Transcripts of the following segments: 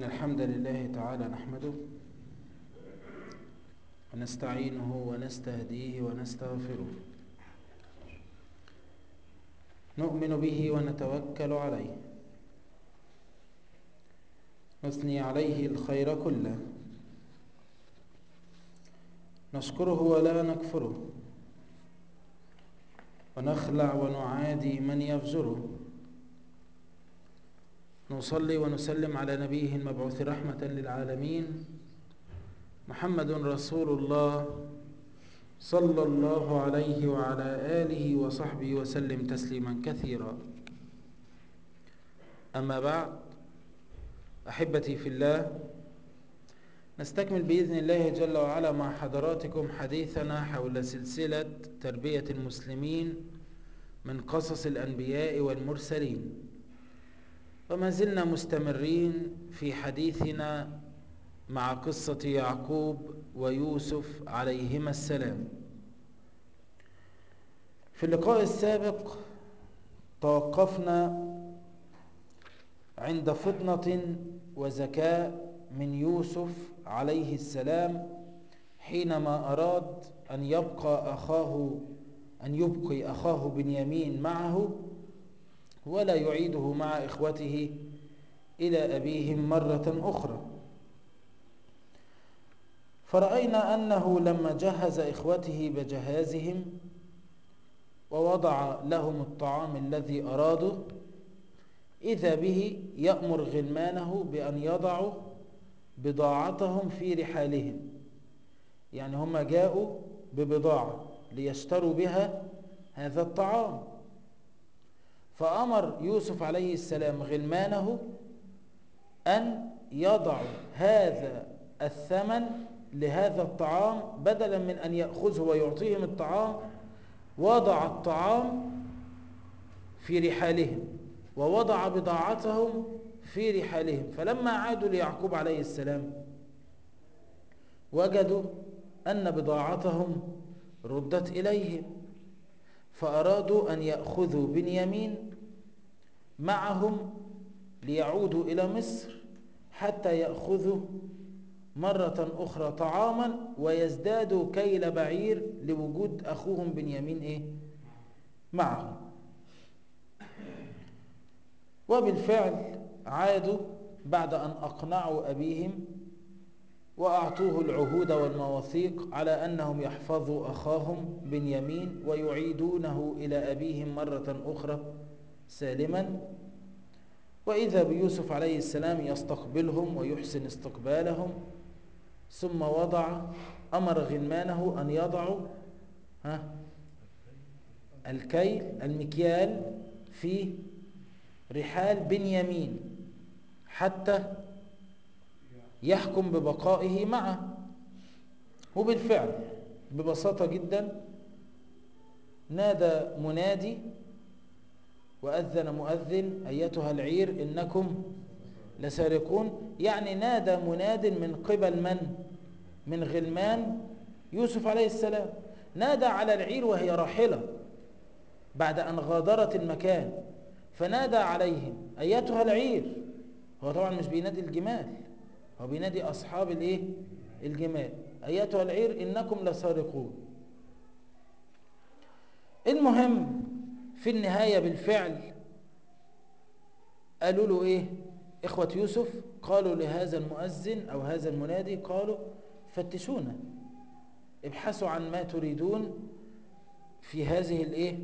إن الحمد لله تعالى نحمده ونستعينه ونستهديه ونستغفره نؤمن به ونتوكل عليه نثني عليه الخير كله نشكره ولا نكفره ونخلع ونعادي من يفجره نصلي ونسلم على نبيه المبعوث رحمة للعالمين محمد رسول الله صلى الله عليه وعلى آله وصحبه وسلم تسليما كثيرا أما بعد أحبتي في الله نستكمل بإذن الله جل وعلا مع حضراتكم حديثنا حول سلسلة تربية المسلمين من قصص الأنبياء والمرسلين وما زلنا مستمرين في حديثنا مع قصة يعقوب ويوسف عليهما السلام في اللقاء السابق توقفنا عند فطنة وذكاء من يوسف عليه السلام حينما أراد أن يبقى أخاه أن يبقي أخاه بنيامين معه ولا يعيده مع إخوته إلى أبيهم مرة أخرى فرأينا أنه لما جهز إخوته بجهازهم ووضع لهم الطعام الذي أرادوا إذا به يأمر غلمانه بأن يضعوا بضاعتهم في رحالهم يعني هم جاءوا ببضاعة ليشتروا بها هذا الطعام فأمر يوسف عليه السلام غلمانه أن يضعوا هذا الثمن لهذا الطعام بدلا من أن يأخذه ويعطيهم الطعام وضع الطعام في رحالهم ووضع بضاعتهم في رحالهم فلما عادوا ليعقوب عليه السلام وجدوا أن بضاعتهم ردت إليهم فأرادوا أن يأخذوا بنيامين معهم ليعودوا إلى مصر حتى يأخذوا مرة أخرى طعاما ويزدادوا كيل بعير لوجود أخوهم بنيامين إيه؟ معهم وبالفعل عادوا بعد أن أقنعوا أبيهم وأعطوه العهود والمواثيق على أنهم يحفظوا أخاهم بنيامين ويعيدونه إلى أبيهم مرة أخرى سالما وإذا بيوسف عليه السلام يستقبلهم ويحسن استقبالهم ثم وضع أمر غلمانه أن يضعوا ها الكيل المكيال في رحال بنيامين حتى يحكم ببقائه معه وبالفعل ببساطة جدا نادى منادي وأذن مؤذن أيتها العير إنكم لسارقون يعني نادى مناد من قبل من من غلمان يوسف عليه السلام نادى على العير وهي راحلة بعد أن غادرت المكان فنادى عليهم أيتها العير هو طبعا مش بينادي الجمال هو بينادي أصحاب الايه الجمال أيتها العير إنكم لسارقون المهم في النهاية بالفعل قالوا له إيه إخوة يوسف قالوا لهذا المؤذن أو هذا المنادي قالوا فتشونا ابحثوا عن ما تريدون في هذه الايه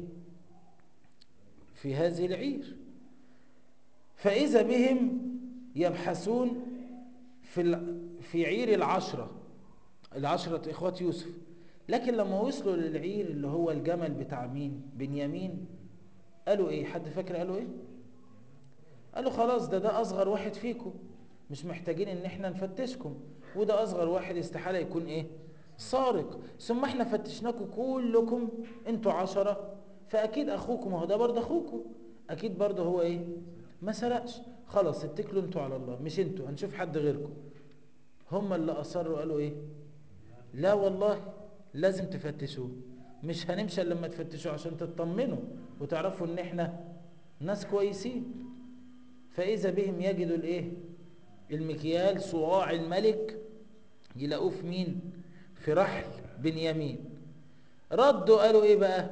في هذه العير فإذا بهم يبحثون في في عير العشرة العشرة إخوة يوسف لكن لما وصلوا للعير اللي هو الجمل بتاع مين بنيامين قالوا ايه حد فاكر قالوا ايه قالوا خلاص ده ده أصغر واحد فيكم مش محتاجين ان احنا نفتشكم وده أصغر واحد استحالة يكون ايه سارق ثم احنا فتشناكم كلكم انتوا عشرة فأكيد أخوكم هو ده برضه أخوكم أكيد برضه هو ايه ما سرقش خلاص اتكلوا انتوا على الله مش انتوا هنشوف حد غيركم هم اللي أصروا قالوا ايه لا والله لازم تفتشوه مش هنمشي لما تفتشوا عشان تطمنوا وتعرفوا ان احنا ناس كويسين فإذا بهم يجدوا الايه المكيال صواع الملك يلاقوه في مين في رحل بنيامين ردوا قالوا ايه بقى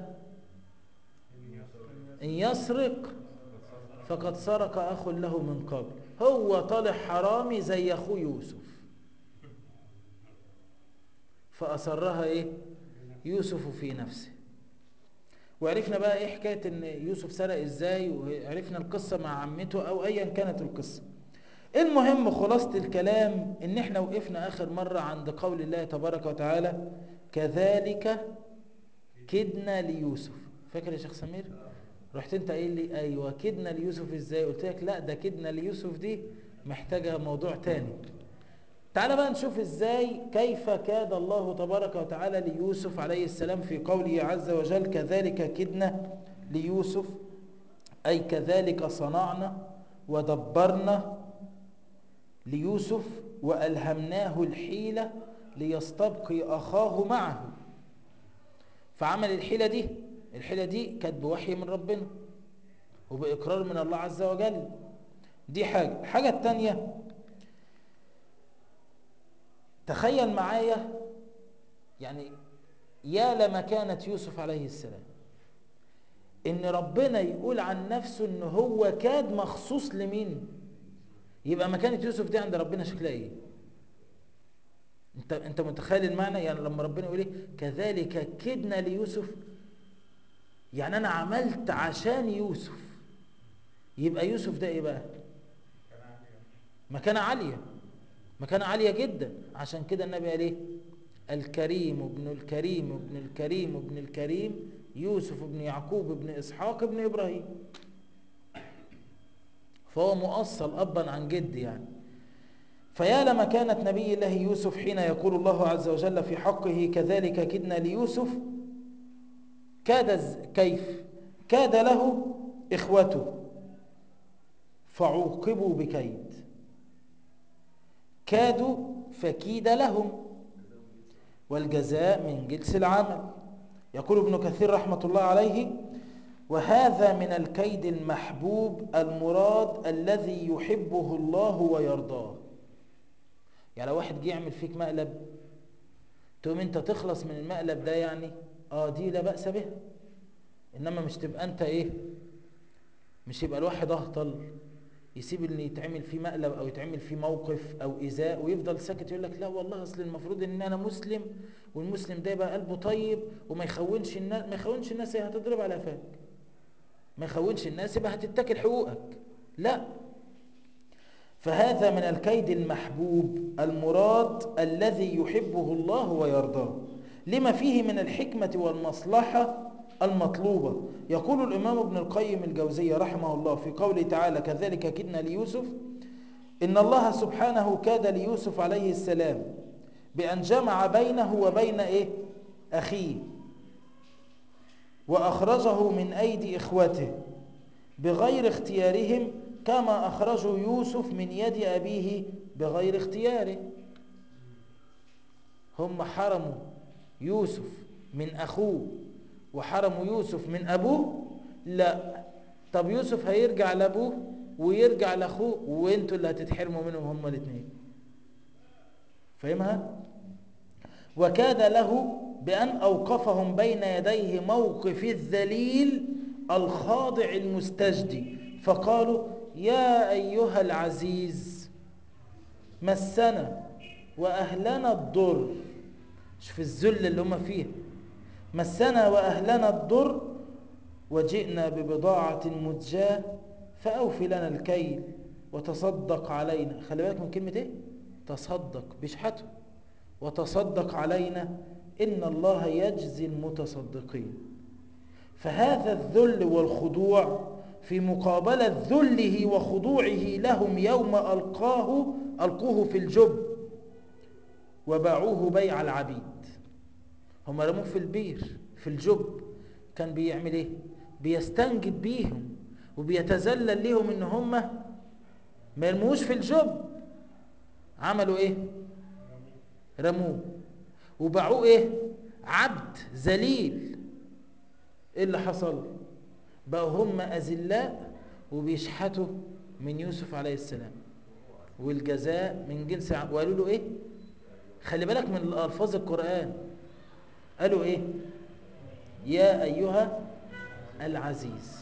ان يسرق فقد سرق اخ له من قبل هو طالع حرامي زي اخوه يوسف فاصرها ايه يوسف في نفسه وعرفنا بقى ايه حكايه ان يوسف سرق ازاي وعرفنا القصه مع عمته او ايا كانت القصه المهم خلاصه الكلام ان احنا وقفنا اخر مره عند قول الله تبارك وتعالى كذلك كدنا ليوسف فاكر يا شيخ سمير رحت انت قايل لي ايوه كدنا ليوسف ازاي قلت لك لا ده كدنا ليوسف دي محتاجه موضوع تاني تعال بقى نشوف ازاي كيف كاد الله تبارك وتعالى ليوسف عليه السلام في قوله عز وجل كذلك كدنا ليوسف أي كذلك صنعنا ودبرنا ليوسف وألهمناه الحيلة ليستبقي أخاه معه فعمل الحيلة دي الحيلة دي كانت بوحي من ربنا وبإقرار من الله عز وجل دي حاجة الحاجة التانية تخيل معايا يعني يا لما كانت يوسف عليه السلام ان ربنا يقول عن نفسه ان هو كاد مخصوص لمين يبقى مكانة يوسف دي عند ربنا شكلها ايه انت انت متخيل المعنى يعني لما ربنا يقول ايه كذلك كدنا ليوسف يعني انا عملت عشان يوسف يبقى يوسف ده ايه بقى مكانة عالية مكانة عالية جدا عشان كده النبي قال ايه الكريم ابن الكريم ابن الكريم ابن الكريم يوسف ابن يعقوب ابن اسحاق ابن ابراهيم فهو مؤصل ابا عن جد يعني فيا لما كانت نبي الله يوسف حين يقول الله عز وجل في حقه كذلك كدنا ليوسف كاد كيف كاد له اخوته فعوقبوا بكيد كادوا فكيد لهم والجزاء من جنس العمل يقول ابن كثير رحمة الله عليه وهذا من الكيد المحبوب المراد الذي يحبه الله ويرضاه يعني لو واحد جه يعمل فيك مقلب تقوم انت تخلص من المقلب ده يعني اه دي لا بأس بها انما مش تبقى انت ايه مش يبقى الواحد اهطل يسيب ان يتعمل فيه مقلب او يتعمل فيه موقف او ايذاء ويفضل ساكت يقول لك لا والله اصل المفروض ان انا مسلم والمسلم ده يبقى قلبه طيب وما يخونش الناس ما يخونش الناس هي هتضرب على قفاك ما يخونش الناس يبقى هتتاكل حقوقك لا فهذا من الكيد المحبوب المراد الذي يحبه الله ويرضاه لما فيه من الحكمة والمصلحة المطلوبة يقول الإمام ابن القيم الجوزية رحمه الله في قوله تعالى كذلك كدنا ليوسف إن الله سبحانه كاد ليوسف عليه السلام بأن جمع بينه وبين إيه؟ أخيه وأخرجه من أيدي إخوته بغير اختيارهم كما أخرجوا يوسف من يد أبيه بغير اختياره هم حرموا يوسف من أخوه وحرموا يوسف من أبوه لا طب يوسف هيرجع لأبوه ويرجع لأخوه وانتوا اللي هتتحرموا منهم هما الاثنين فاهمها وكاد له بأن أوقفهم بين يديه موقف الذليل الخاضع المستجدي فقالوا يا أيها العزيز مسنا وأهلنا الضر شوف الذل اللي هم فيه مسنا وأهلنا الضر وجئنا ببضاعة مزجاة فأوفي لنا الكيل وتصدق علينا خلي بالك من كلمة ايه تصدق بيشحته وتصدق علينا إن الله يجزي المتصدقين فهذا الذل والخضوع في مقابلة ذله وخضوعه لهم يوم ألقاه ألقوه في الجب وباعوه بيع العبيد هم رموه في البير في الجب كان بيعمل ايه بيستنجد بيهم وبيتذلل ليهم ان هم ما يرموش في الجب عملوا ايه رموه وباعوه ايه عبد ذليل ايه اللي حصل بقوا هم اذلاء وبيشحتوا من يوسف عليه السلام والجزاء من جنس ع- وقالوا له ايه خلي بالك من الفاظ القرآن قالوا ايه يا ايها العزيز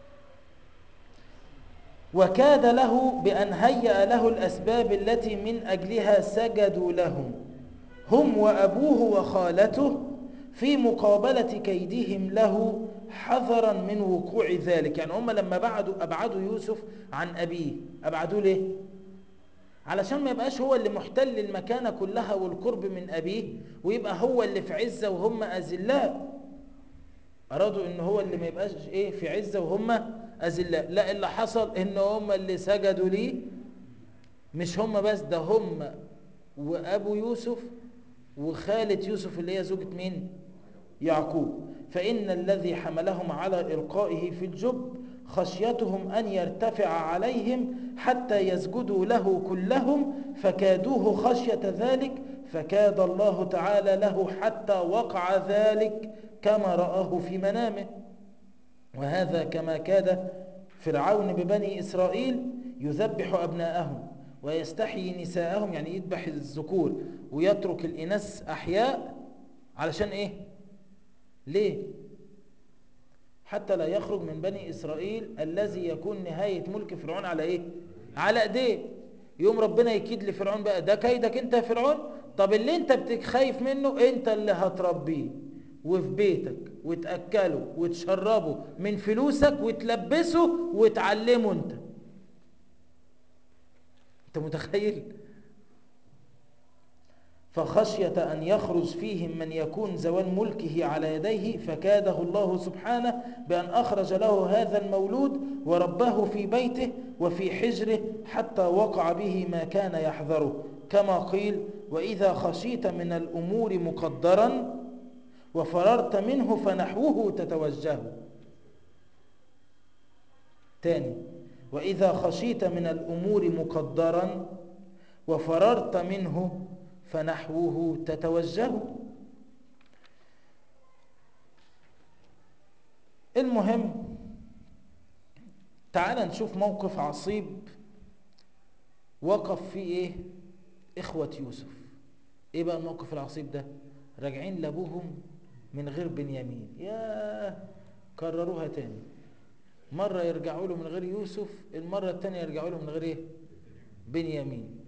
وكاد له بأن هيأ له الأسباب التي من أجلها سجدوا لهم هم وأبوه وخالته في مقابلة كيدهم له حذرا من وقوع ذلك يعني هم لما بعدوا أبعدوا يوسف عن أبيه أبعدوه ليه؟ علشان ما يبقاش هو اللي محتل المكانة كلها والقرب من أبيه ويبقى هو اللي في عزة وهم أذلاء أرادوا إن هو اللي ما يبقاش إيه في عزة وهم أذلاء لا اللي حصل إن هم اللي سجدوا ليه مش هم بس ده هم وأبو يوسف وخالة يوسف اللي هي زوجة مين يعقوب فإن الذي حملهم على إلقائه في الجب خشيتهم أن يرتفع عليهم حتى يسجدوا له كلهم فكادوه خشية ذلك فكاد الله تعالى له حتى وقع ذلك كما رآه في منامه وهذا كما كاد فرعون ببني إسرائيل يذبح أبناءهم ويستحيي نساءهم يعني يذبح الذكور ويترك الإناث أحياء علشان إيه؟ ليه؟ حتى لا يخرج من بني إسرائيل الذي يكون نهاية ملك فرعون على إيه؟ على إيديه يوم ربنا يكيد لفرعون بقى ده كيدك أنت يا فرعون طب اللي أنت بتخايف منه أنت اللي هتربيه وفي بيتك وتأكله وتشربه من فلوسك وتلبسه وتعلمه أنت أنت متخيل؟ فخشية أن يخرج فيهم من يكون زوال ملكه على يديه فكاده الله سبحانه بأن أخرج له هذا المولود ورباه في بيته وفي حجره حتى وقع به ما كان يحذره كما قيل وإذا خشيت من الأمور مقدرا وفررت منه فنحوه تتوجه تاني وإذا خشيت من الأمور مقدرا وفررت منه فنحوه تتوجه المهم تعال نشوف موقف عصيب وقف فيه ايه اخوة يوسف ايه بقى الموقف العصيب ده راجعين لابوهم من غير بنيامين يا كرروها تاني مرة يرجعوا له من غير يوسف المرة التانية يرجعوا له من غير ايه بنيامين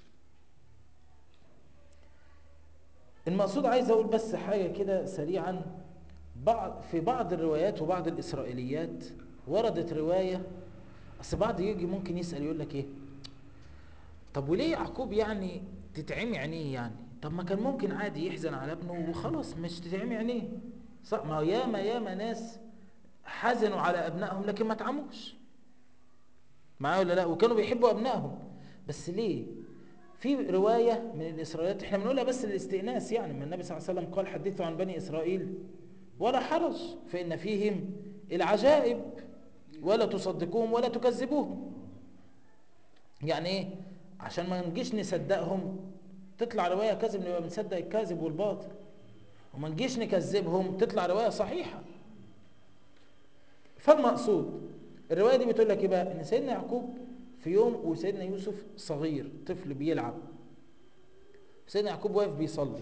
المقصود عايز اقول بس حاجة كده سريعا بعض في بعض الروايات وبعض الاسرائيليات وردت رواية اصل بعض يجي ممكن يسأل يقول لك ايه طب وليه يعقوب يعني تتعمي عينيه يعني طب ما كان ممكن عادي يحزن على ابنه وخلاص مش تتعمي عينيه صح ما ياما ياما ناس حزنوا على ابنائهم لكن ما تعموش معايا ولا لا وكانوا بيحبوا ابنائهم بس ليه في رواية من الإسرائيليات احنا بنقولها بس للاستئناس يعني ما النبي صلى الله عليه وسلم قال حدثوا عن بني إسرائيل ولا حرج فإن فيهم العجائب ولا تصدقوهم ولا تكذبوهم يعني ايه عشان ما نجيش نصدقهم تطلع رواية كذب نبقى بنصدق الكاذب والباطل وما نجيش نكذبهم تطلع رواية صحيحة فالمقصود الرواية دي بتقول لك ايه بقى ان سيدنا يعقوب في يوم وسيدنا يوسف صغير طفل بيلعب سيدنا يعقوب واقف بيصلي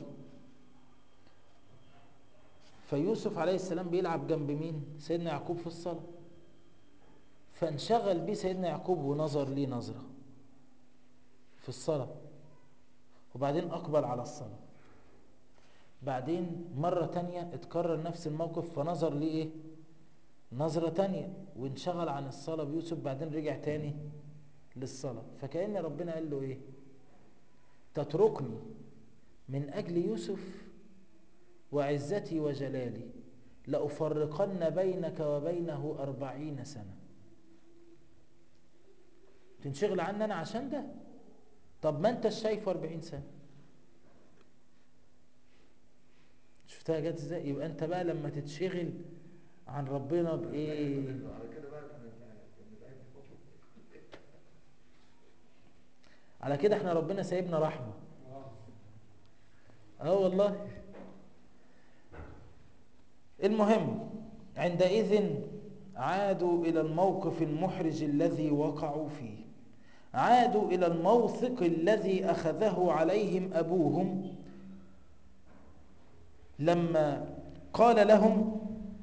فيوسف عليه السلام بيلعب جنب مين سيدنا يعقوب في الصلاة فانشغل بيه سيدنا يعقوب ونظر ليه نظرة في الصلاة وبعدين أقبل على الصلاة بعدين مرة تانية اتكرر نفس الموقف فنظر ليه ايه نظرة تانية وانشغل عن الصلاة بيوسف بعدين رجع تاني للصلاة فكأن ربنا قال له ايه تتركني من أجل يوسف وعزتي وجلالي لأفرقن بينك وبينه أربعين سنة تنشغل عني أنا عشان ده طب ما أنت شايفه أربعين سنة شفتها جت ازاي يبقى أنت بقى لما تتشغل عن ربنا بإيه على كده احنا ربنا سايبنا رحمة اه والله المهم عندئذ عادوا إلى الموقف المحرج الذي وقعوا فيه عادوا إلى الموثق الذي أخذه عليهم أبوهم لما قال لهم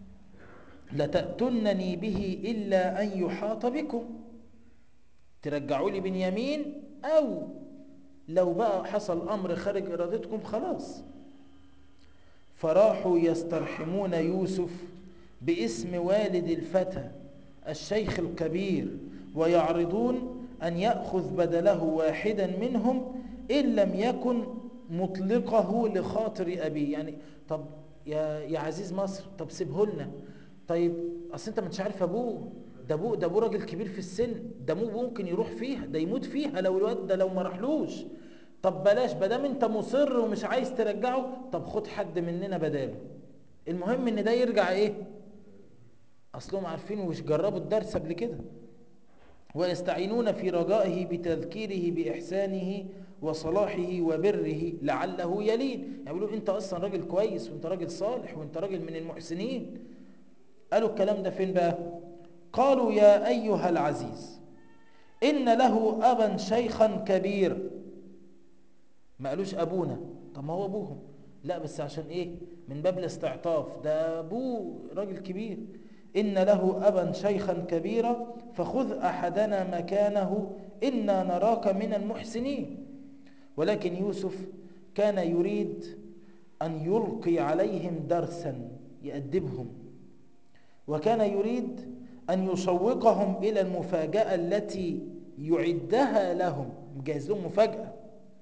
لتأتنني به إلا أن يحاط بكم ترجعوا لي بنيامين أو لو بقى حصل أمر خارج إرادتكم خلاص فراحوا يسترحمون يوسف باسم والد الفتى الشيخ الكبير ويعرضون أن يأخذ بدله واحدا منهم إن لم يكن مطلقه لخاطر أبيه يعني طب يا, يا عزيز مصر طب سيبه لنا طيب أصل أنت مش عارف أبوه ده أبوه ده أبوه راجل كبير في السن ده ممكن يروح فيها ده يموت فيها لو الواد ده لو ما راحلوش طب بلاش بدام انت مصر ومش عايز ترجعه طب خد حد مننا بداله المهم ان ده يرجع ايه اصلهم عارفين وش جربوا الدرس قبل كده ويستعينون في رجائه بتذكيره بإحسانه وصلاحه وبره لعله يلين يعني يقولوا انت اصلا راجل كويس وانت راجل صالح وانت راجل من المحسنين قالوا الكلام ده فين بقى قالوا يا أيها العزيز إن له أبا شيخا كبيرا ما قالوش أبونا طب ما هو أبوهم لا بس عشان إيه من باب الاستعطاف ده أبوه راجل كبير إن له أبا شيخا كبيرا فخذ أحدنا مكانه إنا نراك من المحسنين ولكن يوسف كان يريد أن يلقي عليهم درسا يأدبهم وكان يريد أن يشوقهم إلى المفاجأة التي يعدها لهم مجهز لهم مفاجأة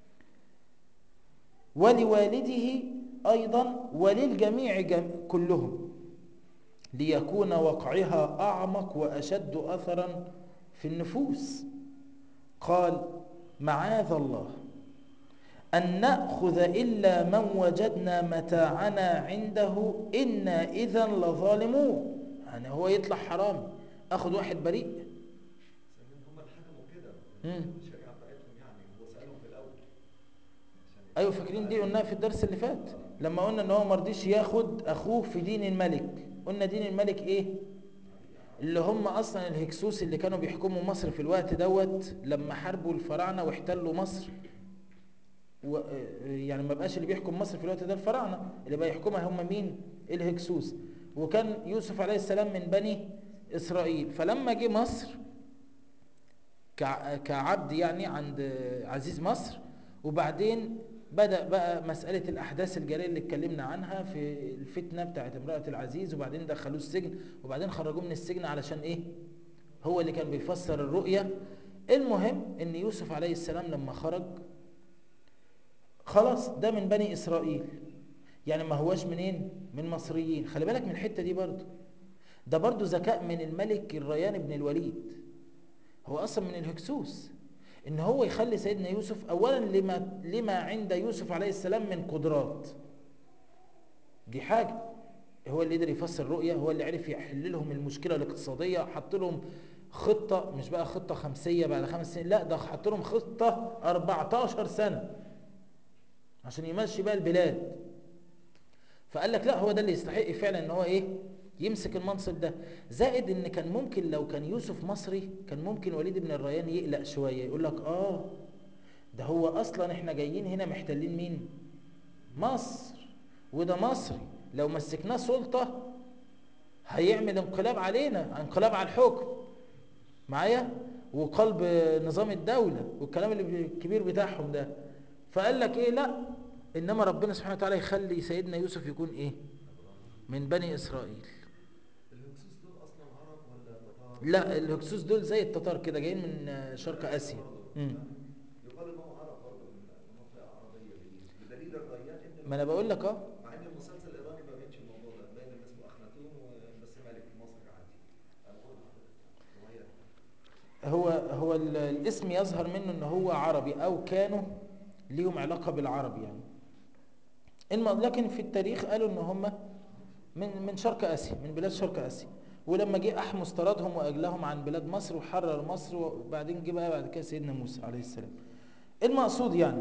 ولوالده أيضا وللجميع جم... كلهم ليكون وقعها أعمق وأشد أثرا في النفوس قال معاذ الله أن نأخذ إلا من وجدنا متاعنا عنده إنا إذا لظالمون يعني هو يطلع حرام أخذ واحد بريء هم اللي حكموا كده مم. الشريعه بتاعتهم يعني هو سالهم في الاول عشان أيوة فاكرين دي قلناها في الدرس اللي فات لما قلنا إن هو مرضيش ياخد أخوه في دين الملك قلنا دين الملك إيه اللي هم أصلا الهكسوس اللي كانوا بيحكموا مصر في الوقت دوت لما حاربوا الفراعنة واحتلوا مصر و يعني ما بقاش اللي بيحكم مصر في الوقت ده الفراعنة اللي بقى يحكمها هم مين الهكسوس وكان يوسف عليه السلام من بني إسرائيل فلما جه مصر كع- كعبد يعني عند عزيز مصر وبعدين بدأ بقى مسألة الأحداث الجارية اللي اتكلمنا عنها في الفتنة بتاعت امرأة العزيز وبعدين دخلوه السجن وبعدين خرجوه من السجن علشان إيه هو اللي كان بيفسر الرؤية المهم ان يوسف عليه السلام لما خرج خلاص ده من بني إسرائيل يعني ما هواش منين من مصريين خلي بالك من الحتة دي برضو ده برضو ذكاء من الملك الريان بن الوليد هو أصلا من الهكسوس ان هو يخلي سيدنا يوسف اولا لما, لما عند يوسف عليه السلام من قدرات دي حاجة هو اللي قدر يفسر الرؤية هو اللي عرف يحل لهم المشكلة الاقتصادية حط لهم خطة مش بقى خطة خمسية بعد خمس سنين لا ده حط لهم خطة 14 سنة عشان يمشي بقى البلاد فقال لك لا هو ده اللي يستحق فعلا ان هو ايه يمسك المنصب ده زائد ان كان ممكن لو كان يوسف مصري كان ممكن وليد بن الريان يقلق شوية يقول لك اه ده هو اصلا احنا جايين هنا محتلين مين مصر وده مصري لو مسكناه سلطة هيعمل انقلاب علينا انقلاب على الحكم معايا وقلب نظام الدولة والكلام اللي الكبير بتاعهم ده فقال لك ايه لا انما ربنا سبحانه وتعالى يخلي سيدنا يوسف يكون ايه من بني اسرائيل الهكسوس دول اصلا عرب ولا تتار؟ لا الهكسوس دول زي التتار كده جايين من شرق اسيا مم. يقال انهم عرب برضه من منطقه عربيه دي بدليل الريان ان ما انا بقول لك اه مع ان المسلسل الايراني ما بينش الموضوع ده باين ان اسمه اخناتون بس ملك مصري عادي انا بقول لحضرتك صغير هو هو ال- الاسم يظهر منه ان هو عربي او كانوا ليهم علاقة بالعرب يعني الم- لكن في التاريخ قالوا ان هم من من شرق اسيا من بلاد شرق اسيا ولما جه احمس طردهم واجلهم عن بلاد مصر وحرر مصر وبعدين جه بقى بعد كده سيدنا موسى عليه السلام المقصود يعني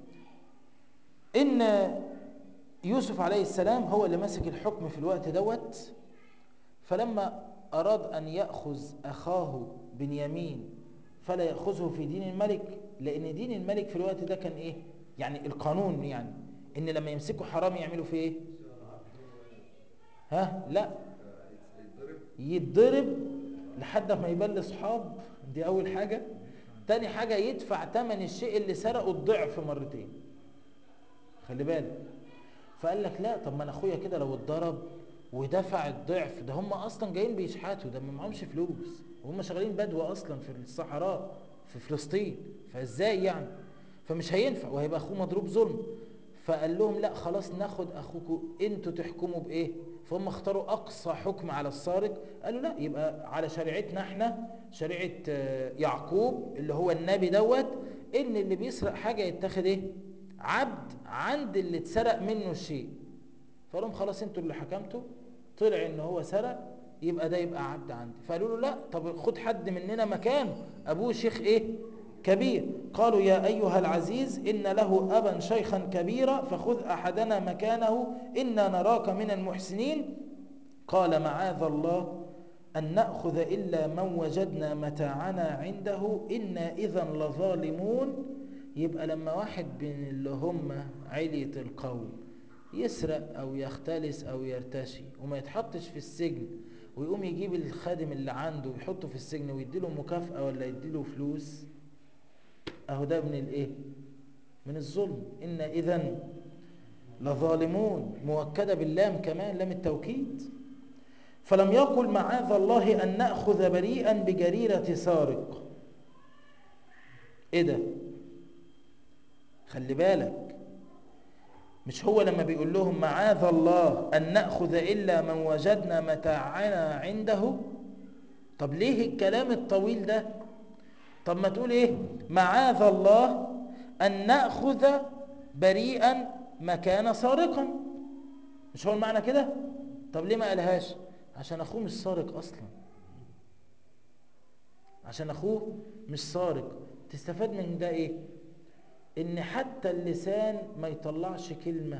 ان يوسف عليه السلام هو اللي ماسك الحكم في الوقت دوت فلما أراد أن يأخذ أخاه بنيامين فلا يأخذه في دين الملك لأن دين الملك في الوقت ده كان إيه يعني القانون يعني إن لما يمسكوا حرام يعملوا فيه إيه ها لا يتضرب يتضرب لحد ما يبان لاصحاب دي اول حاجه تاني حاجه يدفع ثمن الشيء اللي سرقه الضعف مرتين خلي بالك فقال لك لا طب ما انا اخويا كده لو اتضرب ودفع الضعف ده هم اصلا جايين بيشحتوا ده ما معهمش فلوس وهم شغالين بدوه اصلا في الصحراء في فلسطين فازاي يعني فمش هينفع وهيبقى اخوه مضروب ظلم فقال لهم لا خلاص ناخد اخوكم انتوا تحكموا بايه فهم اختاروا اقصى حكم على السارق قالوا لا يبقى على شريعتنا احنا شريعه آه، يعقوب اللي هو النبي دوت ان اللي بيسرق حاجه يتاخد ايه عبد عند اللي اتسرق منه الشيء فقال لهم خلاص انتوا اللي حكمتوا طلع ان هو سرق يبقى ده يبقى عبد عندي فقالوا له لا طب خد حد مننا مكانه ابوه شيخ ايه كبير قالوا يا ايها العزيز ان له ابا شيخا كبيرا فخذ احدنا مكانه انا نراك من المحسنين قال معاذ الله ان ناخذ الا من وجدنا متاعنا عنده انا اذا لظالمون يبقى لما واحد من اللي هم علية القوم يسرق او يختلس او يرتشي وما يتحطش في السجن ويقوم يجيب الخادم اللي عنده ويحطه في السجن ويديله مكافأة ولا يديله فلوس اهو ده من الايه من الظلم ان اذا لظالمون مؤكده باللام كمان لام التوكيد فلم يقل معاذ الله ان ناخذ بريئا بجريره سارق ايه ده خلي بالك مش هو لما بيقول لهم معاذ الله ان ناخذ الا من وجدنا متاعنا عنده طب ليه الكلام الطويل ده طب ما تقول ايه معاذ الله ان ناخذ بريئا مكان سارقا مش هو المعنى كده طب ليه ما قالهاش عشان اخوه مش سارق اصلا عشان اخوه مش سارق تستفاد من ده ايه ان حتى اللسان ما يطلعش كلمة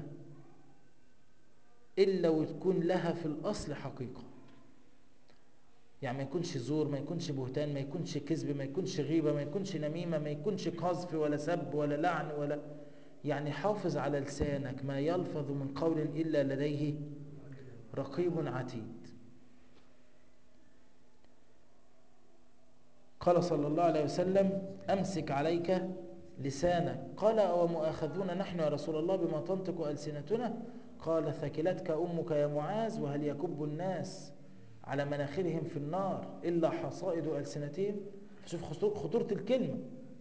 الا وتكون لها في الاصل حقيقة يعني ما يكونش زور ما يكونش بهتان ما يكونش كذب ما يكونش غيبة ما يكونش نميمة ما يكونش قذف ولا سب ولا لعن ولا يعني حافظ على لسانك ما يلفظ من قول إلا لديه رقيب عتيد قال صلى الله عليه وسلم أمسك عليك لسانك قال ومؤاخذون نحن يا رسول الله بما تنطق ألسنتنا قال ثكلتك أمك يا معاذ وهل يكب الناس على مناخرهم في النار إلا حصائد ألسنتهم شوف خطورة الكلمة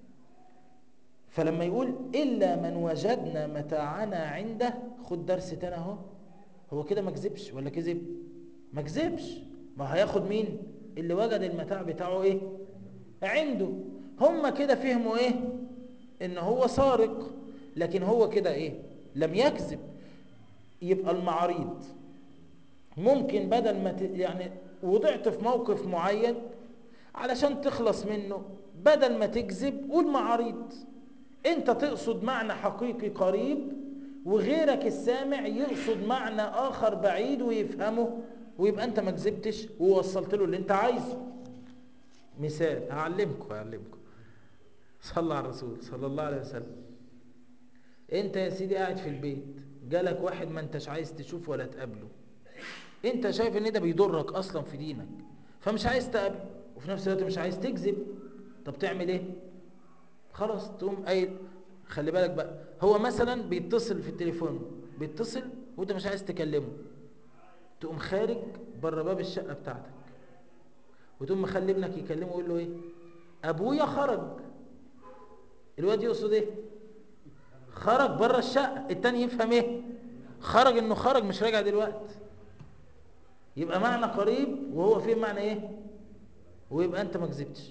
فلما يقول إلا من وجدنا متاعنا عنده خد درس تاني اهو هو كده ما كذبش ولا كذب ما كذبش ما هياخد مين اللي وجد المتاع بتاعه ايه عنده هم كده فهموا ايه ان هو سارق لكن هو كده ايه لم يكذب يبقى المعاريض ممكن بدل ما ت... يعني وضعت في موقف معين علشان تخلص منه بدل ما تكذب قول معاريض انت تقصد معنى حقيقي قريب وغيرك السامع يقصد معنى اخر بعيد ويفهمه ويبقى انت ما كذبتش ووصلت له اللي انت عايزه مثال هعلمكم هعلمكم صلى على الرسول صلى الله عليه وسلم انت يا سيدي قاعد في البيت جالك واحد ما انتش عايز تشوفه ولا تقابله انت شايف ان ده بيضرك اصلا في دينك فمش عايز تقابله وفي نفس الوقت مش عايز تكذب طب تعمل ايه خلاص تقوم قايل خلي بالك بقى هو مثلا بيتصل في التليفون بيتصل وانت مش عايز تكلمه تقوم خارج بره باب الشقه بتاعتك وتقوم مخلي ابنك يكلمه ويقول له ايه ابويا خرج الواد يقصد ايه خرج بره الشقه التاني يفهم ايه خرج انه خرج مش راجع دلوقتي يبقى معنى قريب وهو فيه معنى ايه ويبقى انت ما كذبتش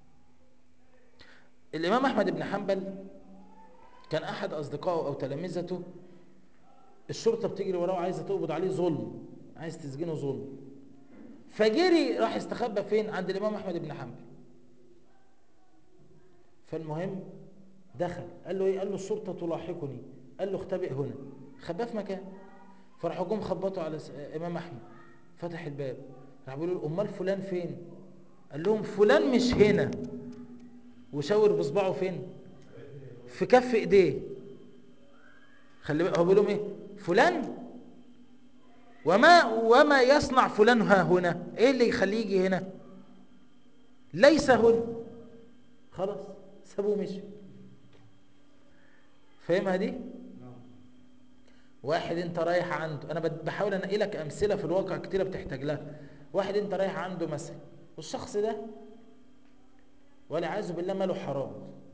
الامام احمد بن حنبل كان احد اصدقائه او تلامذته الشرطه بتجري وراه وعايزه تقبض عليه ظلم عايز تسجنه ظلم فجري راح استخبى فين عند الامام احمد بن حنبل فالمهم دخل قال له ايه قال له الشرطه تلاحقني قال له اختبئ هنا خباه في مكان فراحوا جم خبطوا على امام احمد فتح الباب راح بيقولوا له امال فلان فين قال لهم فلان مش هنا وشاور بصبعه فين في كف ايديه خلي بالك هو بيقول لهم ايه فلان وما وما يصنع فلان ها هنا ايه اللي يخليه يجي هنا ليس هنا خلاص سابوه مشي فاهمها دي واحد انت رايح عنده انا بد- بحاول انقي لك امثله في الواقع كتيره بتحتاج لها واحد انت رايح عنده مثلا والشخص ده والعياذ بالله ماله حرام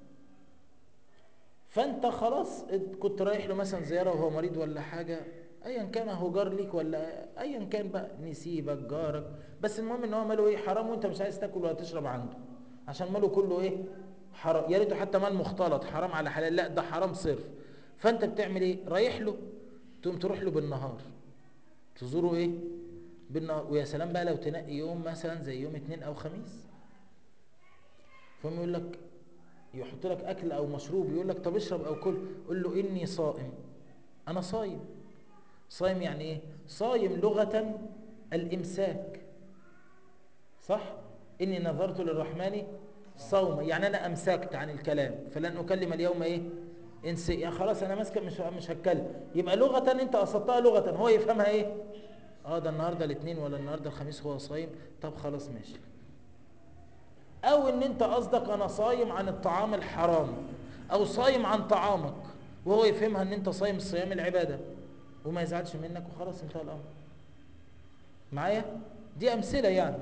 فانت خلاص كنت رايح له مثلا زياره وهو مريض ولا حاجه ايا كان هو جار ليك ولا ايا كان بقى نسيبك جارك بس المهم ان هو ماله ايه حرام وانت مش عايز تاكل ولا تشرب عنده عشان ماله كله ايه حرام يا ريته حتى مال مختلط حرام على حلال لا ده حرام صرف فانت بتعمل ايه رايح له تقوم تروح له بالنهار تزوره ايه بالنهار ويا سلام بقى لو تنقي يوم مثلا زي يوم اثنين او خميس فهم يقول لك يحط لك اكل او مشروب يقول لك طب اشرب او كل قول له اني صائم انا صايم صايم يعني ايه صايم لغة الامساك صح اني نظرت للرحمن صوما يعني انا امسكت عن الكلام فلن اكلم اليوم ايه انس يعني خلاص انا ماسكه مش مش هتكلم يبقى لغة انت قصدتها لغة هو يفهمها ايه اه ده النهارده الاثنين ولا النهارده الخميس هو صايم طب خلاص ماشي او ان انت قصدك انا صايم عن الطعام الحرام او صايم عن طعامك وهو يفهمها ان انت صايم صيام العبادة وما يزعلش منك وخلاص انتهى الامر معايا دي امثلة يعني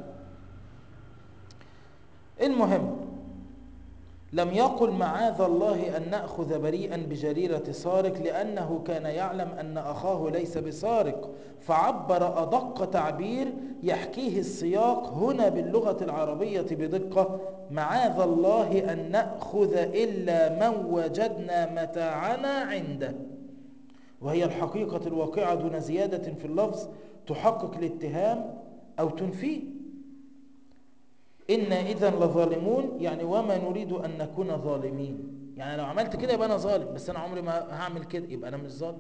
المهم لم يقل معاذ الله أن نأخذ بريئا بجريرة سارق لأنه كان يعلم أن أخاه ليس بسارق فعبر أدق تعبير يحكيه السياق هنا باللغة العربية بدقة معاذ الله أن نأخذ إلا من وجدنا متاعنا عنده وهي الحقيقة الواقعة دون زيادة في اللفظ تحقق الاتهام أو تنفيه إنا إذا لظالمون يعني وما نريد أن نكون ظالمين يعني لو عملت كده يبقى أنا ظالم بس أنا عمري ما هعمل كده يبقى أنا مش ظالم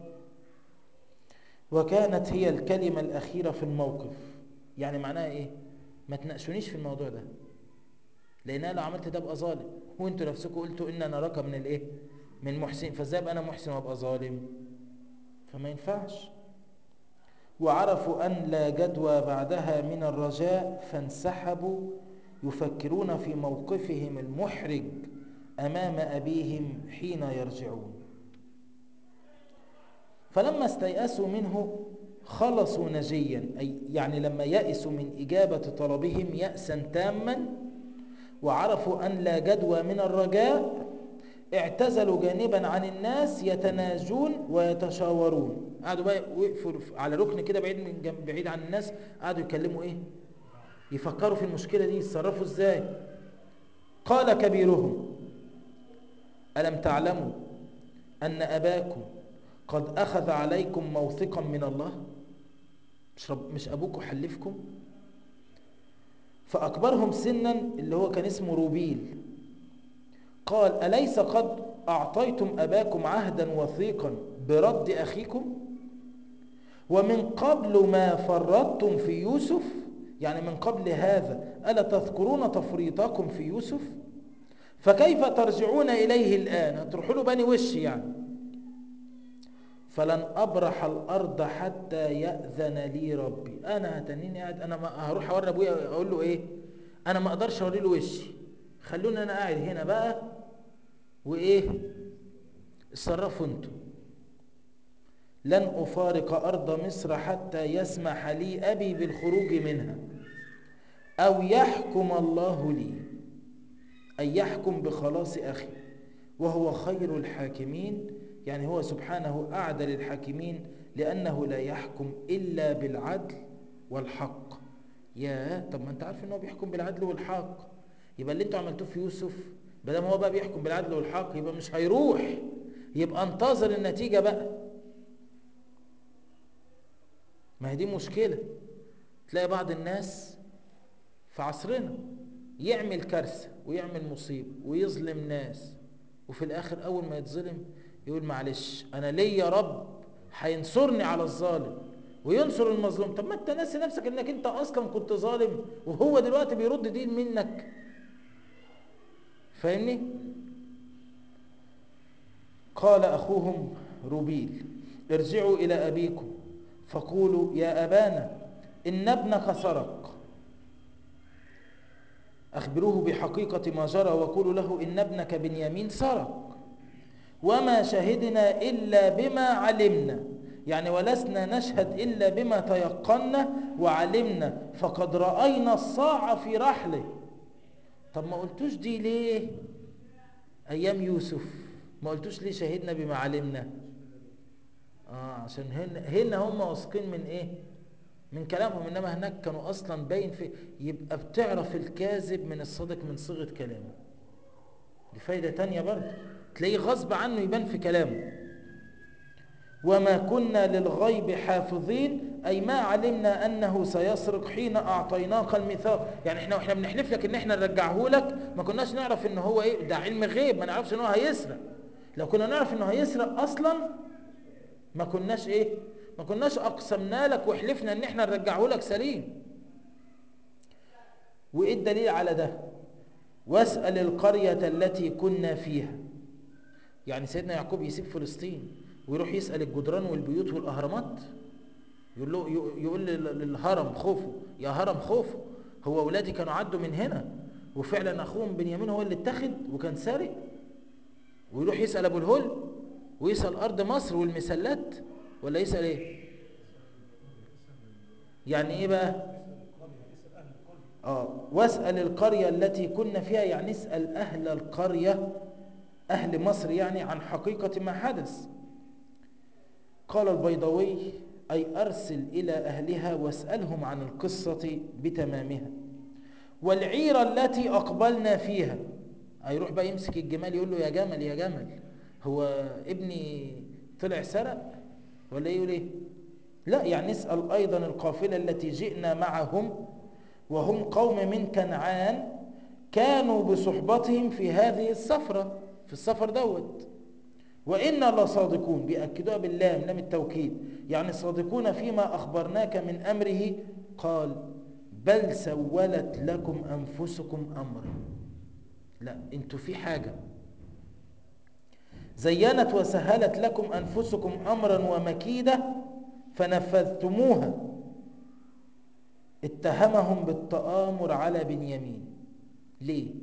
وكانت هي الكلمة الأخيرة في الموقف يعني معناها إيه ما تناقشونيش في الموضوع ده لأن أنا لو عملت ده أبقى ظالم وأنتوا نفسكم قلتوا إن نراك من الإيه من محسن فإزاي أبقى أنا محسن وأبقى ظالم فما ينفعش وعرفوا أن لا جدوى بعدها من الرجاء فانسحبوا يفكرون في موقفهم المحرج أمام أبيهم حين يرجعون فلما استيأسوا منه خلصوا نجيا أي يعني لما يأسوا من إجابة طلبهم يأسا تاما وعرفوا أن لا جدوى من الرجاء اعتزلوا جانبا عن الناس يتناجون ويتشاورون قعدوا بقى وقفوا على ركن كده بعيد من جنب بعيد عن الناس قعدوا يتكلموا ايه يفكروا في المشكلة دي يتصرفوا ازاي قال كبيرهم ألم تعلموا أن أباكم قد أخذ عليكم موثقا من الله مش, رب مش أبوكم حلفكم فأكبرهم سنا اللي هو كان اسمه روبيل قال أليس قد أعطيتم أباكم عهدا وثيقا برد أخيكم ومن قبل ما فرطتم في يوسف يعني من قبل هذا ألا تذكرون تفريطكم في يوسف فكيف ترجعون إليه الآن هتروحوا له بني وش يعني فلن أبرح الأرض حتى يأذن لي ربي أنا هتنيني قاعد أنا ما هروح أوري أبويا أقول له إيه أنا ما أقدرش أوري له وشي خلوني أنا قاعد هنا بقى وإيه اتصرفوا انتوا لن أفارق أرض مصر حتى يسمح لي أبي بالخروج منها أو يحكم الله لي أن يحكم بخلاص أخي وهو خير الحاكمين يعني هو سبحانه أعدل الحاكمين لأنه لا يحكم إلا بالعدل والحق يا طب ما أنت عارف أنه بيحكم بالعدل والحق يبقى اللي أنتوا عملتوه في يوسف بدل هو بقى بيحكم بالعدل والحق يبقى مش هيروح يبقى انتظر النتيجة بقى ما هي دي مشكلة تلاقي بعض الناس في عصرنا يعمل كارثة ويعمل مصيبة ويظلم ناس وفي الآخر أول ما يتظلم يقول معلش أنا ليا رب هينصرني على الظالم وينصر المظلوم طب ما انت ناسي نفسك انك انت اصلا كنت ظالم وهو دلوقتي بيرد دين منك فاهمني قال أخوهم ربيل ارجعوا إلى أبيكم فقولوا يا أبانا إن ابنك سرق أخبروه بحقيقة ما جرى وقولوا له إن ابنك بنيامين سرق وما شهدنا إلا بما علمنا يعني ولسنا نشهد إلا بما تيقنا وعلمنا فقد رأينا الصاع في رحله طب ما قلتوش دي ليه أيام يوسف ما قلتوش ليه شهدنا بما علمنا آه عشان هنا, هنا هم واثقين من إيه من كلامهم إنما هناك كانوا أصلا باين في يبقى بتعرف الكاذب من الصادق من صيغة كلامه دي فايدة تانية برضه تلاقيه غصب عنه يبان في كلامه وما كنا للغيب حافظين أي ما علمنا أنه سيسرق حين أعطيناك الميثاق يعني احنا واحنا بنحلف لك ان احنا نرجعه لك ما كناش نعرف ان هو ايه ده علم غيب ما نعرفش ان هو هيسرق لو كنا نعرف انه هيسرق اصلا ما كناش ايه ما كناش اقسمنا لك وحلفنا ان احنا نرجعه لك سليم وايه الدليل على ده واسأل القرية التي كنا فيها يعني سيدنا يعقوب يسيب فلسطين ويروح يسأل الجدران والبيوت والأهرامات يقول له يقول للهرم خوفو يا هرم خوفو هو أولادي كانوا عدوا من هنا وفعلا أخوهم بنيامين هو اللي اتخذ وكان سارق ويروح يسأل أبو الهول ويسأل أرض مصر والمسلات ولا يسأل إيه يعني إيه بقى آه واسأل القرية التي كنا فيها يعني اسأل أهل القرية أهل مصر يعني عن حقيقة ما حدث قال البيضوي أي أرسل إلى أهلها واسألهم عن القصة بتمامها والعيرة التي أقبلنا فيها هيروح بقى يمسك الجمال يقول له يا جمل يا جمل هو ابني طلع سرق ولا يقول ايه لا يعني اسأل أيضا القافلة التي جئنا معهم وهم قوم من كنعان كانوا بصحبتهم في هذه السفرة في السفر دوت وإنا لصادقون بيأكدوها باللام لام التوكيد يعني صادقون فيما أخبرناك من أمره قال بل سولت لكم أنفسكم أمرا لا انتوا في حاجة زينت وسهلت لكم أنفسكم أمرا ومكيدة فنفذتموها اتهمهم بالتآمر على بنيامين ليه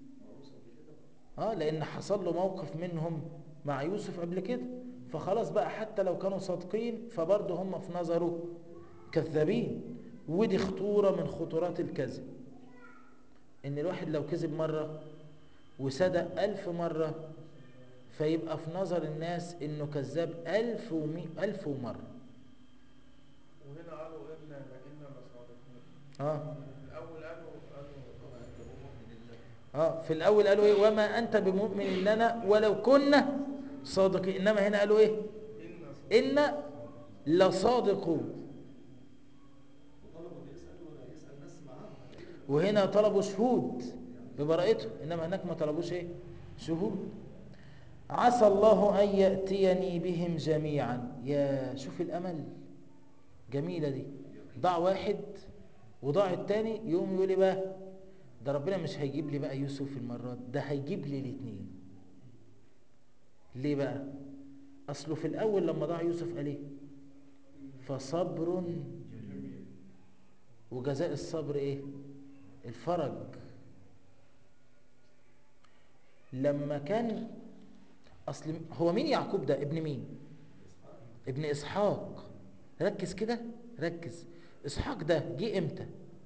اه لان حصل له موقف منهم مع يوسف قبل كده فخلاص بقى حتى لو كانوا صادقين فبرضه هم في نظره كذابين ودي خطورة من خطورات الكذب ان الواحد لو كذب مرة وصدق ألف مرة فيبقى في نظر الناس انه كذاب ألف, ومي ألف ومرة وهنا قالوا إن إن لصادقون اه الأول قالوا قالوا اه في الاول قالوا ايه وما انت بمؤمن لنا ولو كنا صادقين انما هنا قالوا ايه إن ان لصادقون وطلبوا اللي يسأل ولا يسأل ناس معاهم وهنا طلبوا شهود ببراءته انما هناك ما طلبوش ايه شهود عسى الله ان ياتيني بهم جميعا يا شوف الامل جميله دي ضاع واحد وضاع التاني يقوم يقول لي بقى ده ربنا مش هيجيب لي بقى يوسف المرات ده هيجيب لي الاثنين ليه بقى اصله في الاول لما ضاع يوسف قال ايه فصبر وجزاء الصبر ايه الفرج لما كان اصل هو مين يعقوب ده ابن مين ابن اسحاق ركز كده ركز اسحاق ده جه امتى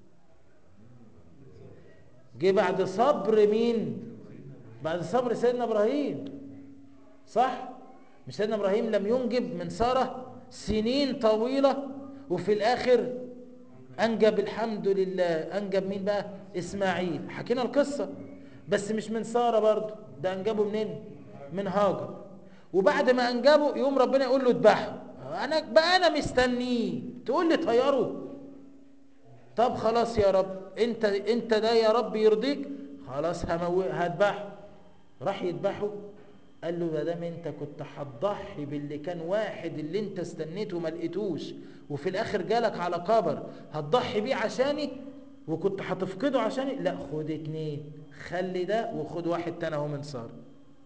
جه بعد صبر مين بعد صبر سيدنا ابراهيم صح مش سيدنا ابراهيم لم ينجب من ساره سنين طويله وفي الاخر انجب الحمد لله انجب مين بقى اسماعيل حكينا القصه بس مش من ساره برضه ده انجبه منين من هاجر وبعد ما انجبه يوم ربنا يقول له اذبحه انا بقى انا مستنيه تقول لي طيره طب خلاص يا رب انت انت ده يا رب يرضيك خلاص همو هذبحه راح يذبحه قال له ما دام انت كنت هتضحي باللي كان واحد اللي انت استنيته ما لقيتوش وفي الاخر جالك على قبر هتضحي بيه عشاني وكنت هتفقده عشان لا خد اتنين خلي ده وخد واحد تاني اهو من سارة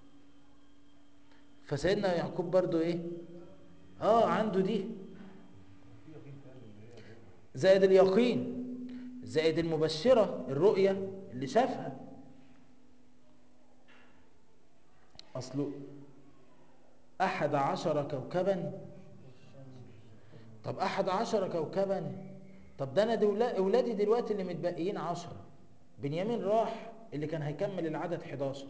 فسيدنا يعقوب برضو ايه اه عنده دي زائد اليقين زائد المبشرة الرؤية اللي شافها أصله أحد عشر كوكبا طب أحد عشر كوكبا طب ده أنا دولا أولادي دلوقتي اللي متبقيين عشرة بنيامين راح اللي كان هيكمل العدد 11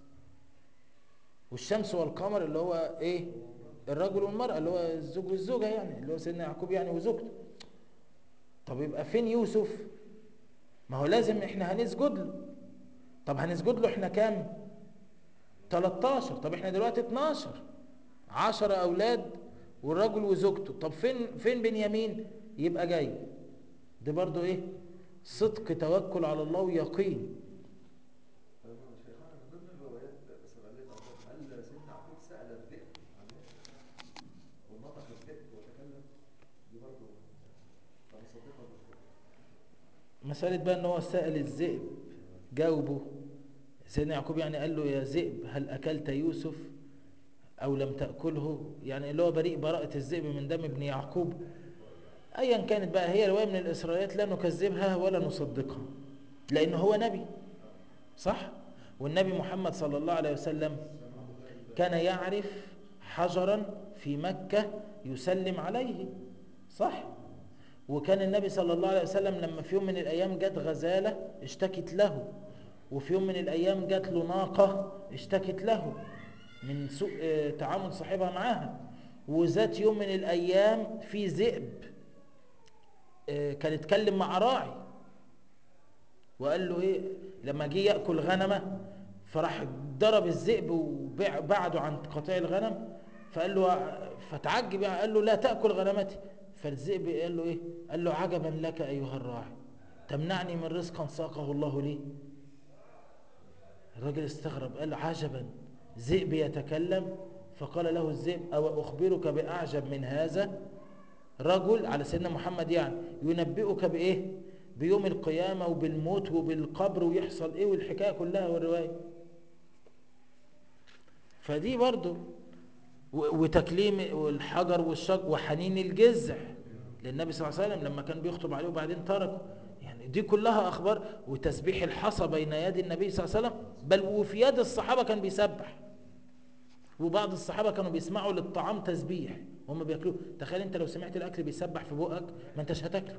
والشمس والقمر اللي هو إيه الرجل والمرأة اللي هو الزوج والزوجة يعني اللي هو سيدنا يعقوب يعني وزوجته طب يبقى فين يوسف ما هو لازم احنا هنسجد له طب هنسجد له احنا كام 13 طب احنا دلوقتي 12 10 اولاد والرجل وزوجته طب فين فين بنيامين يبقى جاي ده برضو ايه صدق توكل على الله ويقين شيخنا من ضمن الروايات بس غليت أوقات هل سيدنا يعقوب سأل الذئب عنه ونطق الذئب وتكلم دي برضه فمصدقة بالذئب مسألة بقى ان هو سأل الذئب جاوبه سيدنا يعقوب يعني قال له يا ذئب هل أكلت يوسف أو لم تأكله يعني اللي هو بريء براءة الذئب من دم ابن يعقوب أيا كانت بقى هي رواية من الإسرائيليات لا نكذبها ولا نصدقها لأنه هو نبي صح والنبي محمد صلى الله عليه وسلم كان يعرف حجرا في مكة يسلم عليه صح وكان النبي صلى الله عليه وسلم لما في يوم من الأيام جت غزالة اشتكت له وفي يوم من الأيام جات له ناقة اشتكت له من سوء آه، تعامل صاحبها معاها وذات يوم من الأيام في ذئب آه، كان اتكلم مع راعي وقال له ايه لما جه ياكل غنمه فراح ضرب الذئب وبعده عن قطيع الغنم فقال له فتعجب يعني قال له لا تاكل غنمتي فالذئب قال له ايه قال له عجبا لك ايها الراعي تمنعني من رزقا ساقه الله لي الراجل استغرب قال له عجبا ذئب يتكلم فقال له الذئب او اخبرك باعجب من هذا رجل على سيدنا محمد يعني ينبئك بايه بيوم القيامة وبالموت وبالقبر ويحصل ايه والحكاية كلها والرواية فدي برضو و- وتكليم والحجر والشجر وحنين الجذع للنبي صلى الله عليه وسلم لما كان بيخطب عليه وبعدين تركه يعني دي كلها اخبار وتسبيح الحصى بين يدي النبي صلى الله عليه وسلم بل وفي يد الصحابة كان بيسبح وبعض الصحابة كانوا بيسمعوا للطعام تسبيح وهم بياكلوه تخيل انت لو سمعت الاكل بيسبح في بقك ما انتش هتاكله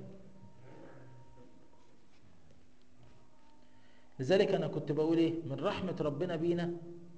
لذلك انا كنت بقول ايه من رحمة ربنا بينا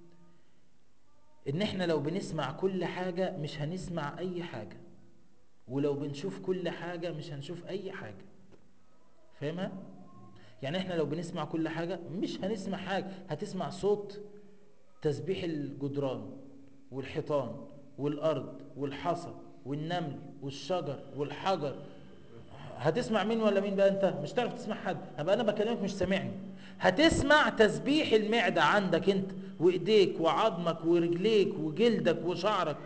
ان احنا لو بنسمع كل حاجة مش هنسمع اي حاجة ولو بنشوف كل حاجة مش هنشوف اي حاجة فاهمها يعني احنا لو بنسمع كل حاجة مش هنسمع حاجة هتسمع صوت تسبيح الجدران والحيطان والارض والحصى والنمل والشجر والحجر هتسمع مين ولا مين بقى انت مش تعرف تسمع حد هبقى انا بكلمك مش سامعني هتسمع تسبيح المعدة عندك انت وايديك وعظمك ورجليك وجلدك وشعرك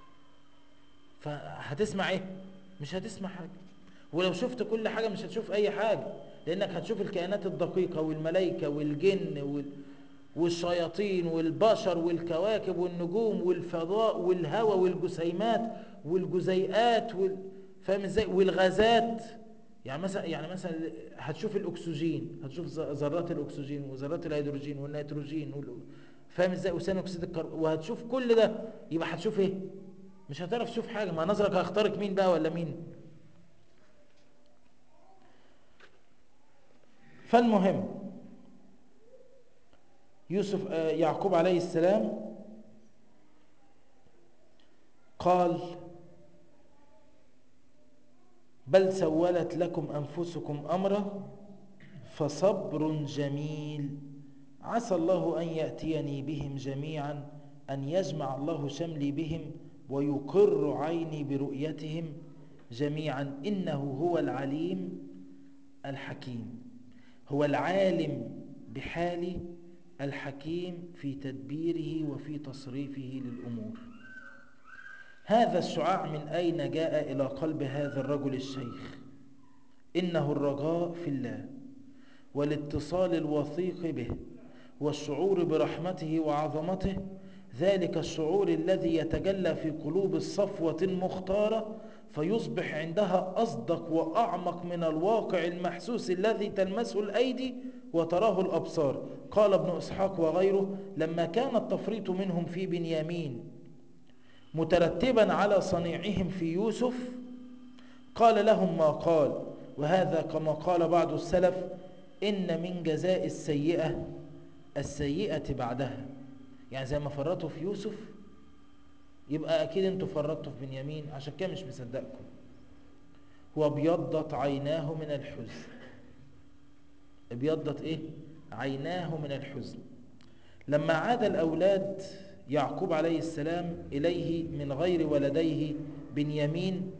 فهتسمع ايه مش هتسمع حاجة ولو شفت كل حاجة مش هتشوف اي حاجة لانك هتشوف الكائنات الدقيقة والملائكة والجن وال... والشياطين والبشر والكواكب والنجوم والفضاء والهواء والجسيمات والجزيئات وال... فاهم ازاي والغازات يعني مثلا يعني مثلا هتشوف الاكسجين هتشوف ذ- ذرات الاكسجين وذرات الهيدروجين والنيتروجين وال... فاهم ازاي وثاني اكسيد الكربون وهتشوف كل ده يبقى هتشوف ايه مش هتعرف تشوف حاجه ما نظرك هيخترق مين بقى ولا مين فالمهم يوسف آه، يعقوب عليه السلام قال بل سولت لكم أنفسكم أمرا فصبر جميل عسى الله أن يأتيني بهم جميعا أن يجمع الله شملي بهم ويقر عيني برؤيتهم جميعا إنه هو العليم الحكيم هو العالم بحالي الحكيم في تدبيره وفي تصريفه للأمور هذا الشعاع من أين جاء إلى قلب هذا الرجل الشيخ إنه الرجاء في الله والاتصال الوثيق به والشعور برحمته وعظمته ذلك الشعور الذي يتجلى في قلوب الصفوة المختارة فيصبح عندها أصدق وأعمق من الواقع المحسوس الذي تلمسه الأيدي وتراه الأبصار قال ابن إسحاق وغيره لما كان التفريط منهم في بنيامين مترتبا على صنيعهم في يوسف قال لهم ما قال وهذا كما قال بعض السلف إن من جزاء السيئة السيئة بعدها يعني زي ما فرطوا في يوسف يبقى أكيد انتوا فرطتوا في بنيامين عشان كده مش مصدقكم وابيضت عيناه من الحزن ابيضت ايه عيناه من الحزن لما عاد الأولاد يعقوب عليه السلام إليه من غير ولديه بنيامين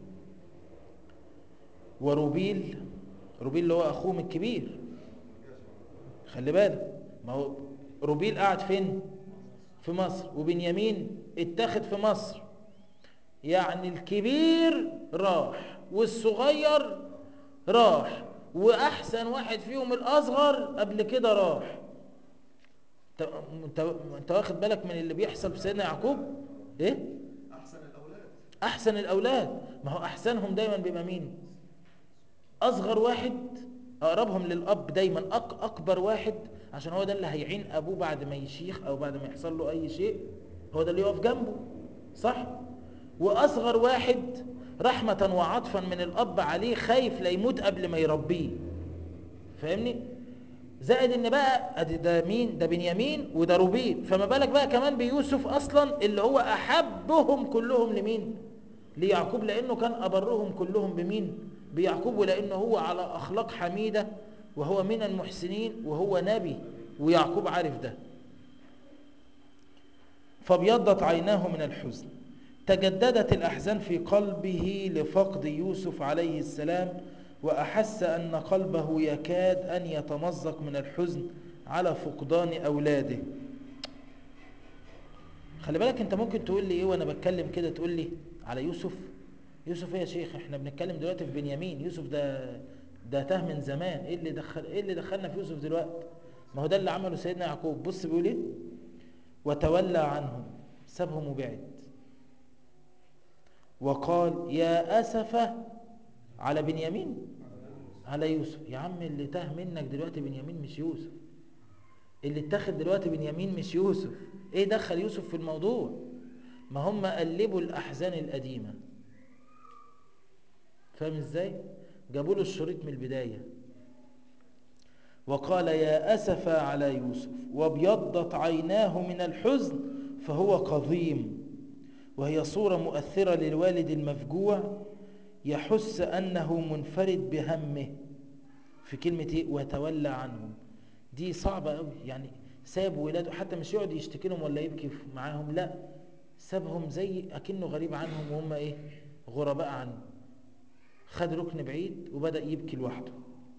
وروبيل روبيل اللي هو أخوهم الكبير خلي بالك ما هو روبيل قاعد فين في مصر وبنيامين اتخذ في مصر يعني الكبير راح والصغير راح واحسن واحد فيهم الاصغر قبل كده راح انت انت انت واخد بالك من اللي بيحصل في سيدنا يعقوب ايه احسن الاولاد احسن الاولاد ما هو احسنهم دايما بيبقى مين اصغر واحد اقربهم للاب دايما أك اكبر واحد عشان هو ده اللي هيعين ابوه بعد ما يشيخ او بعد ما يحصل له اي شيء هو ده اللي يقف جنبه صح واصغر واحد رحمة وعطفا من الاب عليه خايف لا يموت قبل ما يربيه فاهمني زائد ان بقى ادي ده مين ده بنيامين وده روبيل فما بالك بقى كمان بيوسف اصلا اللي هو احبهم كلهم لمين ليعقوب لانه كان ابرهم كلهم بمين بيعقوب ولانه هو على اخلاق حميده وهو من المحسنين وهو نبي ويعقوب عارف ده فابيضت عيناه من الحزن تجددت الاحزان في قلبه لفقد يوسف عليه السلام واحس ان قلبه يكاد ان يتمزق من الحزن على فقدان اولاده خلي بالك انت ممكن تقول لي ايه وانا بتكلم كده تقول لي على يوسف يوسف ايه يا شيخ احنا بنتكلم دلوقتي في بنيامين يوسف ده ده تاه من زمان ايه اللي دخل ايه اللي دخلنا في يوسف دلوقتي ما هو ده اللي عمله سيدنا يعقوب بص بيقول ايه وتولى عنهم سابهم وبعد وقال يا اسف على بنيامين على يوسف يا عم اللي تاه منك دلوقتي بنيامين مش يوسف اللي اتخذ دلوقتي بنيامين مش يوسف ايه دخل يوسف في الموضوع ما هم قلبوا الاحزان القديمه فاهم ازاي جابوا له الشريط من البدايه وقال يا اسف على يوسف وابيضت عيناه من الحزن فهو قضيم وهي صوره مؤثره للوالد المفجوع يحس انه منفرد بهمه في كلمه ايه وتولى عنهم دي صعبه قوي يعني ساب ولاده حتى مش يقعد يشتكي لهم ولا يبكي معاهم لا سابهم زي اكنه غريب عنهم وهم ايه غرباء عنه خد ركن بعيد وبدا يبكي لوحده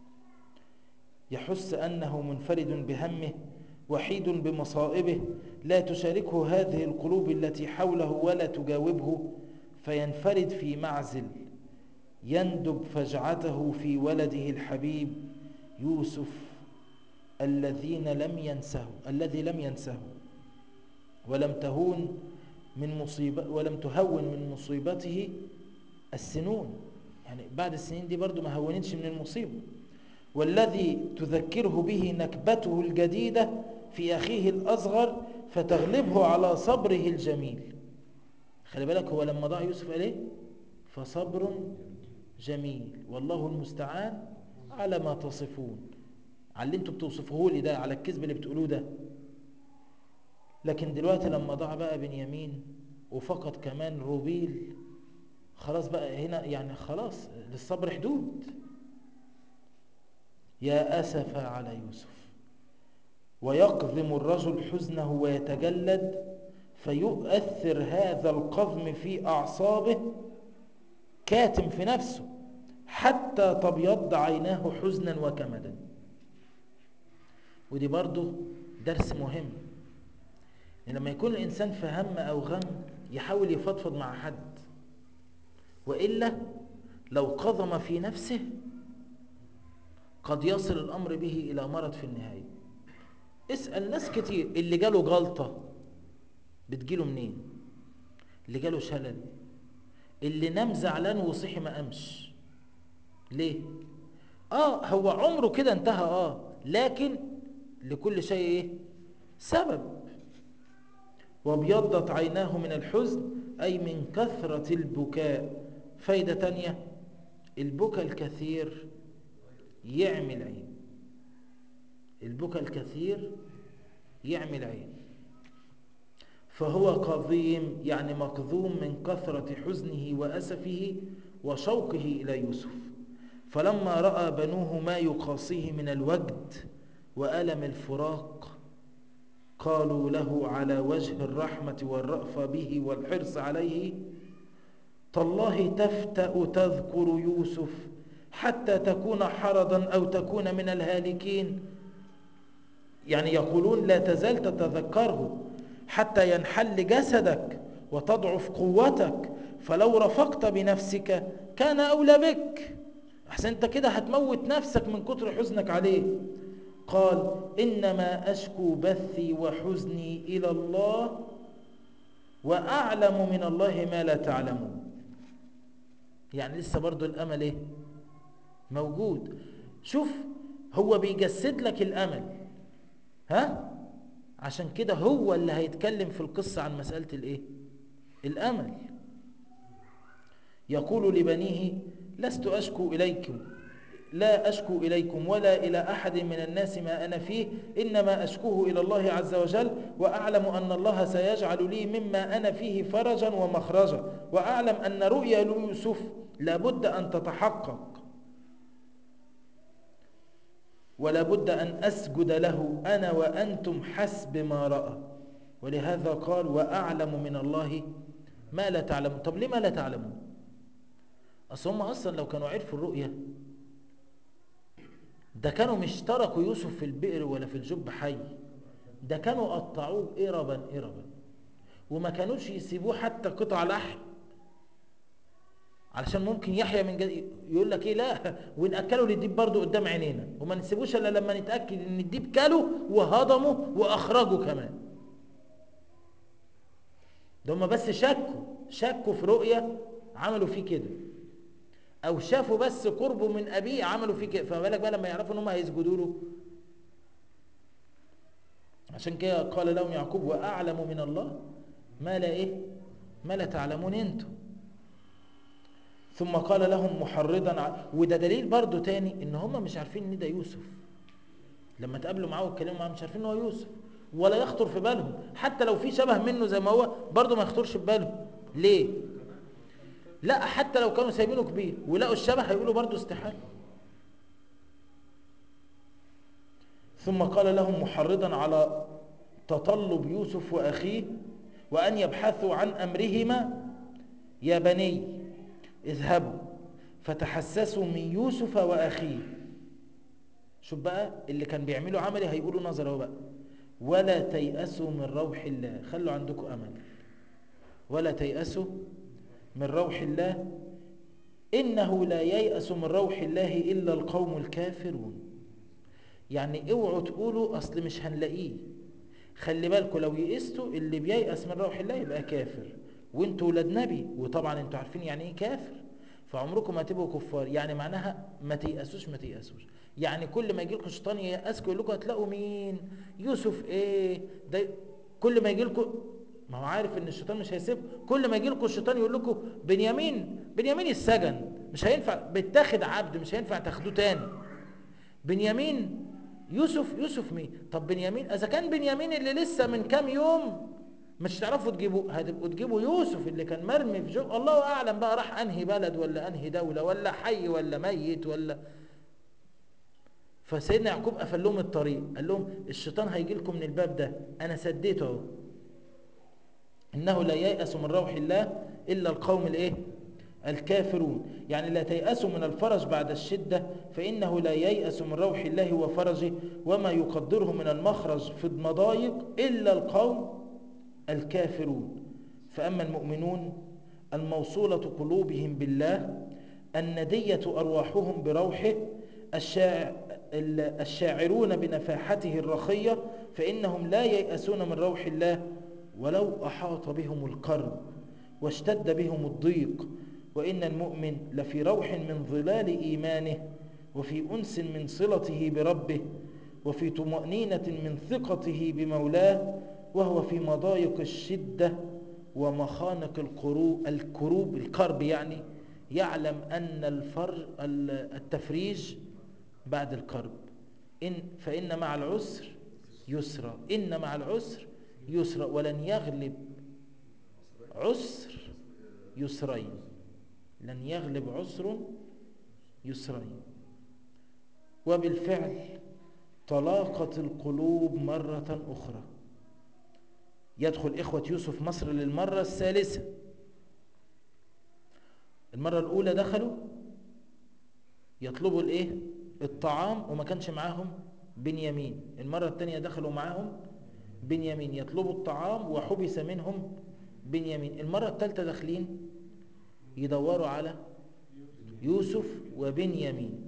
يحس انه منفرد بهمه وحيد بمصائبه لا تشاركه هذه القلوب التي حوله ولا تجاوبه فينفرد في معزل يندب فجعته في ولده الحبيب يوسف الذين لم ينسه الذي لم ينسه ولم تهون من مصيبة ولم تهون من مصيبته السنون يعني بعد السنين دي برضو ما هونتش من المصيبة والذي تذكره به نكبته الجديدة في أخيه الأصغر فتغلبه على صبره الجميل خلي بالك هو لما ضاع يوسف قال ايه فصبر جميل والله المستعان على ما تصفون على اللي انتوا بتوصفوه لي ده على الكذب اللي بتقولوه ده لكن دلوقتي لما ضاع بقى بنيامين وفقد كمان روبيل خلاص بقى هنا يعني خلاص للصبر حدود يا أسف على يوسف ويقضم الرجل حزنه ويتجلد فيؤثر هذا القضم في أعصابه كاتم في نفسه حتى تبيض عيناه حزنا وكمدا ودي برضو درس مهم يعني لما يكون الإنسان في هم أو غم يحاول يفضفض مع حد وإلا لو قضم في نفسه قد يصل الأمر به إلى مرض في النهاية اسأل ناس كتير اللي جاله جلطة بتجيله منين اللي جاله شلل اللي نام زعلان وصحي ما قامش ليه اه هو عمره كده انتهى اه لكن لكل شيء ايه سبب وابيضت عيناه من الحزن اي من كثرة البكاء فايدة تانية البكاء الكثير يعمي العين البكاء الكثير يعمي العين فهو قضيم يعني مكظوم من كثرة حزنه وأسفه وشوقه إلى يوسف فلما رأى بنوه ما يقاسيه من الوجد وألم الفراق قالوا له على وجه الرحمة والرأفة به والحرص عليه تالله تفتأ تذكر يوسف حتى تكون حرضا أو تكون من الهالكين يعني يقولون لا تزال تتذكره حتى ينحل جسدك وتضعف قوتك فلو رفقت بنفسك كان أولى بك أحسن أنت كده هتموت نفسك من كتر حزنك عليه قال إنما أشكو بثي وحزني إلى الله وأعلم من الله ما لا تعلمون يعني لسه برضو الأمل إيه موجود شوف هو بيجسد لك الأمل ها عشان كده هو اللي هيتكلم في القصة عن مسألة الإيه الأمل يقول لبنيه لست أشكو إليكم لا أشكو إليكم ولا إلى أحد من الناس ما أنا فيه إنما أشكوه إلى الله عز وجل وأعلم أن الله سيجعل لي مما أنا فيه فرجا ومخرجا وأعلم أن رؤيا يوسف لابد أن تتحقق ولا بد أن أسجد له أنا وأنتم حسب ما رأى ولهذا قال وأعلم من الله ما لا تعلمون طب ليه ما لا تعلمون أصل هم أصلا لو كانوا عرفوا الرؤية ده كانوا مش تركوا يوسف في البئر ولا في الجب حي ده كانوا قطعوه إربا إربا وما كانوش يسيبوه حتى قطع لحم علشان ممكن يحيى من جد... يقول لك ايه لا ونأكله للديب برضه قدام عينينا وما نسيبوش الا لما نتأكد ان الديب كله وهضمه واخرجه كمان ده هم بس شكوا شكوا في رؤية عملوا فيه كده او شافوا بس قربه من ابيه عملوا فيه كده فما بالك بقى لما يعرفوا ان هم هيسجدوا له عشان كده قال لهم يعقوب واعلم من الله ما لا ايه ما لا تعلمون انتم ثم قال لهم محرضا ع... وده دليل برضو تاني ان هم مش عارفين ان ده يوسف لما تقابلوا معاه واتكلموا معاه مش عارفين ان هو يوسف ولا يخطر في بالهم حتى لو في شبه منه زي ما هو برضو ما يخطرش في بالهم ليه لا حتى لو كانوا سايبينه كبير ولقوا الشبه هيقولوا برضو استحاله ثم قال لهم محرضا على تطلب يوسف واخيه وان يبحثوا عن امرهما يا بني اذهبوا فتحسسوا من يوسف واخيه شوف بقى اللي كان بيعملوا عملي هيقولوا نظر اهو بقى ولا تيأسوا من روح الله خلوا عندكم امل ولا تيأسوا من روح الله انه لا ييأس من روح الله الا القوم الكافرون يعني اوعوا تقولوا اصل مش هنلاقيه خلي بالكم لو يئستوا اللي بييأس من روح الله يبقى كافر وانتوا ولاد نبي وطبعا انتوا عارفين يعني ايه كافر فعمركم ما تبقوا كفار يعني معناها ما تيأسوش ما تيأسوش يعني كل ما يجي لكم شيطان ييأسكم يقول لكم هتلاقوا مين يوسف ايه ده كل ما يجي لكم ما هو عارف ان الشيطان مش هيسيبكم كل ما يجي لكم الشيطان يقول لكم بنيامين بنيامين السجن مش هينفع بتاخد عبد مش هينفع تاخدوه تاني بنيامين يوسف يوسف مين طب بنيامين اذا كان بنيامين اللي لسه من كام يوم مش تعرفوا تجيبوا هتبقوا تجيبوا يوسف اللي كان مرمي في جو الله اعلم بقى راح انهي بلد ولا انهي دوله ولا حي ولا ميت ولا فسيدنا يعقوب قفل لهم الطريق قال لهم الشيطان هيجي لكم من الباب ده انا سديته اهو انه لا ييأس من روح الله الا القوم الايه الكافرون يعني لا تيأسوا من الفرج بعد الشدة فإنه لا ييأس من روح الله وفرجه وما يقدره من المخرج في المضايق إلا القوم الكافرون فأما المؤمنون الموصولة قلوبهم بالله الندية أرواحهم بروحه الشاع ال- الشاعرون بنفاحته الرخية فإنهم لا ييأسون من روح الله ولو أحاط بهم الكرب واشتد بهم الضيق وإن المؤمن لفي روح من ظلال إيمانه وفي أنس من صلته بربه وفي طمأنينة من ثقته بمولاه وهو في مضايق الشدة ومخانق القروب الكروب الكرب يعني يعلم أن الفر التفريج بعد الكرب إن فإن مع العسر يسرا إن مع العسر يسرا ولن يغلب عسر يسرين لن يغلب عسر يسرين وبالفعل طلاقت القلوب مرة أخرى يدخل إخوة يوسف مصر للمرة الثالثة المرة الأولى دخلوا يطلبوا الإيه؟ الطعام وما كانش معاهم بنيامين المرة الثانية دخلوا معاهم بنيامين يطلبوا الطعام وحبس منهم بنيامين المرة الثالثة داخلين يدوروا على يوسف وبنيامين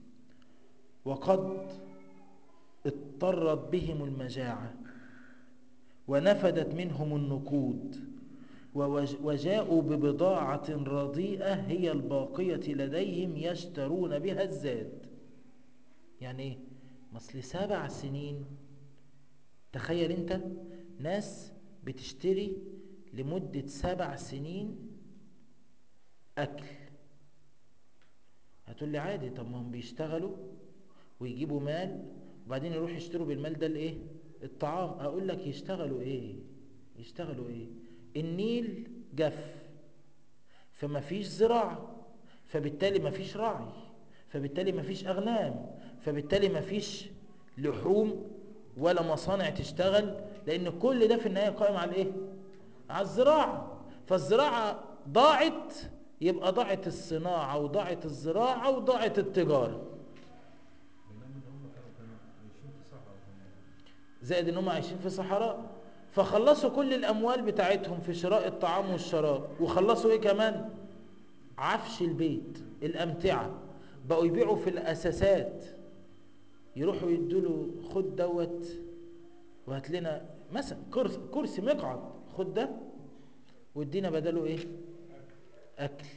وقد اضطرت بهم المجاعة ونفدت منهم النقود ووج- وجاءوا ببضاعة رديئة هي الباقية لديهم يشترون بها الزاد يعني ايه مصل سبع سنين تخيل انت ناس بتشتري لمدة سبع سنين أكل هتقول لي عادي طب ما هم بيشتغلوا ويجيبوا مال وبعدين يروحوا يشتروا بالمال ده الايه الطعام اقول لك يشتغلوا ايه يشتغلوا ايه النيل جف فما فيش زراعة فبالتالي ما فيش راعي فبالتالي ما فيش أغنام فبالتالي ما فيش لحوم ولا مصانع تشتغل لأن كل ده في النهاية قائم على إيه؟ على الزراعة فالزراعة ضاعت يبقى ضاعت الصناعة وضاعت الزراعة وضاعت التجارة بينما ان هم كانوا كانوا عايشين في صحراء كمان زائد ان هم عايشين في صحراء فخلصوا كل الاموال بتاعتهم في شراء الطعام والشراب وخلصوا ايه كمان عفش البيت الامتعه بقوا يبيعوا في الاساسات يروحوا يدوا له خد دوت وهات لنا مثلا كرسي كرسي مقعد خد ده وادينا بداله ايه اكل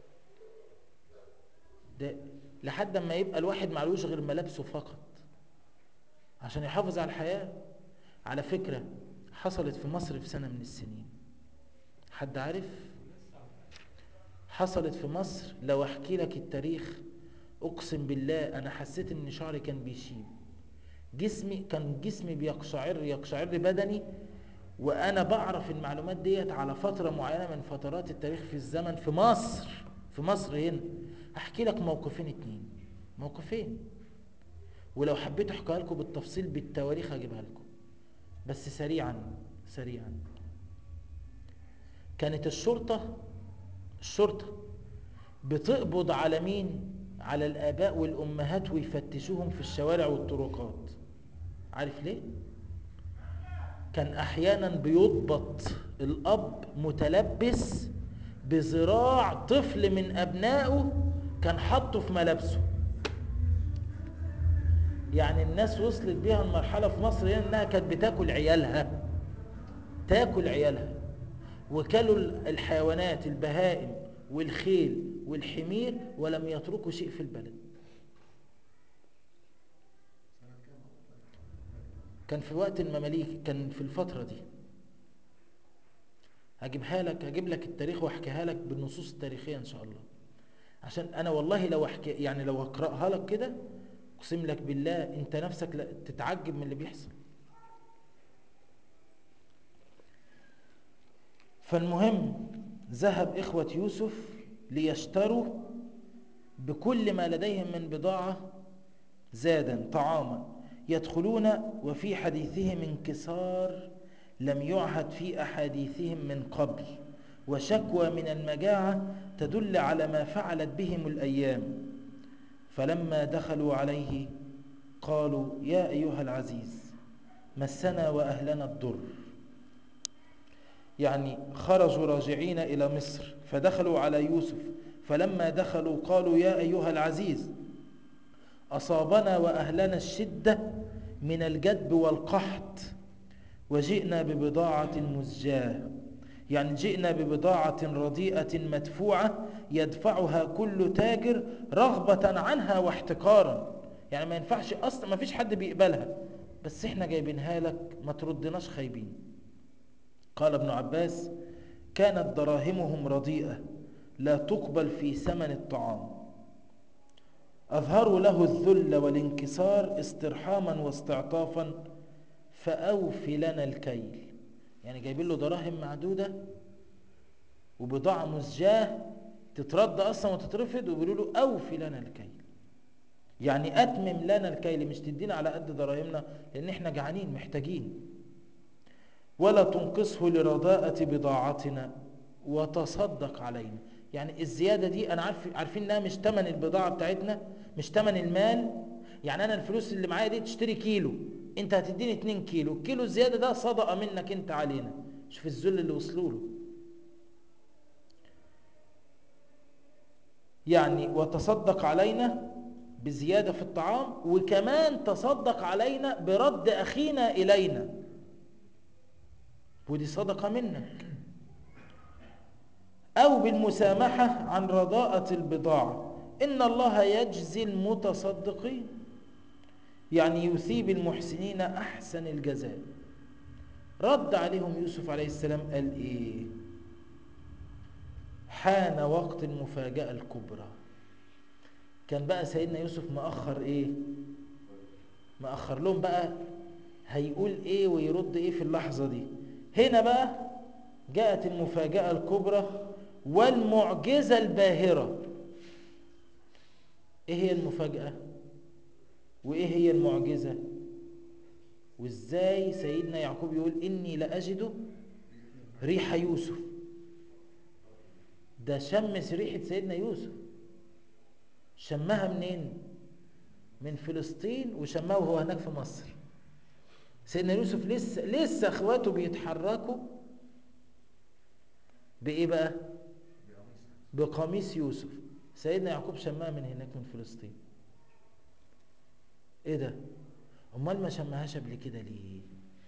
ده لحد ما يبقى الواحد معلوش غير ملابسه فقط عشان يحافظ على الحياة على فكرة حصلت في مصر في سنة من السنين حد عارف حصلت في مصر لو احكي لك التاريخ اقسم بالله انا حسيت ان شعري كان بيشيب جسمي كان جسمي بيقشعر يقشعر بدني وانا بعرف المعلومات ديت على فترة معينة من فترات التاريخ في الزمن في مصر في مصر هنا احكي لك موقفين اتنين موقفين ولو حبيت احكيها لكم بالتفصيل بالتواريخ هجيبها لكم بس سريعا سريعا كانت الشرطة الشرطة بتقبض على مين على الآباء والأمهات ويفتشوهم في الشوارع والطرقات عارف ليه كان أحيانا بيضبط الأب متلبس بذراع طفل من أبنائه كان حاطه في ملابسه يعني الناس وصلت بيها المرحلة في مصر هنا انها كانت بتاكل عيالها تاكل عيالها وكلوا الحيوانات البهائم والخيل والحمير ولم يتركوا شيء في البلد سنة كام كان في وقت المماليك كان في الفترة دي هجيبها لك هجيب لك التاريخ واحكيها لك بالنصوص التاريخية ان شاء الله عشان انا والله لو احكي يعني لو اقراها لك كده اقسم لك بالله انت نفسك لا تتعجب من اللي بيحصل فالمهم ذهب إخوة يوسف ليشتروا بكل ما لديهم من بضاعة زادا طعاما يدخلون وفي حديثهم انكسار لم يعهد في أحاديثهم من قبل وشكوى من المجاعة تدل على ما فعلت بهم الأيام فلما دخلوا عليه قالوا يا أيها العزيز مسنا وأهلنا الضر يعني خرجوا راجعين إلى مصر فدخلوا على يوسف فلما دخلوا قالوا يا أيها العزيز أصابنا وأهلنا الشدة من الجدب والقحط وجئنا ببضاعة مزجاة يعني جئنا ببضاعة رديئة مدفوعة يدفعها كل تاجر رغبة عنها واحتقارا يعني ما ينفعش أصلا ما فيش حد بيقبلها بس احنا جايبينها لك ما تردناش خايبين قال ابن عباس كانت دراهمهم رديئة لا تقبل في ثمن الطعام أظهروا له الذل والانكسار استرحاما واستعطافا فأوف لنا الكيل يعني جايبين له دراهم معدودة وبضاعة مزجاة تترد أصلا وتترفض وبيقولوا له أوف لنا الكيل يعني أتمم لنا الكيل مش تدينا على قد دراهمنا لأن احنا جعانين محتاجين ولا تنقصه لرداءة بضاعتنا وتصدق علينا يعني الزيادة دي أنا عارف عارفين إنها مش تمن البضاعة بتاعتنا مش تمن المال يعني أنا الفلوس اللي معايا دي تشتري كيلو أنت هتديني 2 كيلو الكيلو الزيادة ده صدقة منك أنت علينا شوف الذل اللي وصلوا له يعني وتصدق علينا بزيادة في الطعام وكمان تصدق علينا برد أخينا إلينا ودي صدقة منك أو بالمسامحة عن رضاءة البضاعة إن الله يجزي المتصدقين يعني يثيب المحسنين أحسن الجزاء رد عليهم يوسف عليه السلام قال إيه حان وقت المفاجأة الكبرى كان بقى سيدنا يوسف مأخر إيه مأخر لهم بقى هيقول إيه ويرد إيه في اللحظة دي هنا بقى جاءت المفاجأة الكبرى والمعجزة الباهرة ايه هي المفاجأة وايه هي المعجزة وازاي سيدنا يعقوب يقول اني لأجد ريح يوسف ده شمس ريحة سيدنا يوسف شمها منين من فلسطين وشمها وهو هناك في مصر سيدنا يوسف لسه لسه اخواته بيتحركوا بايه بقى بقميص يوسف سيدنا يعقوب شمها من هناك من فلسطين ايه ده امال ما شمهاش قبل كده ليه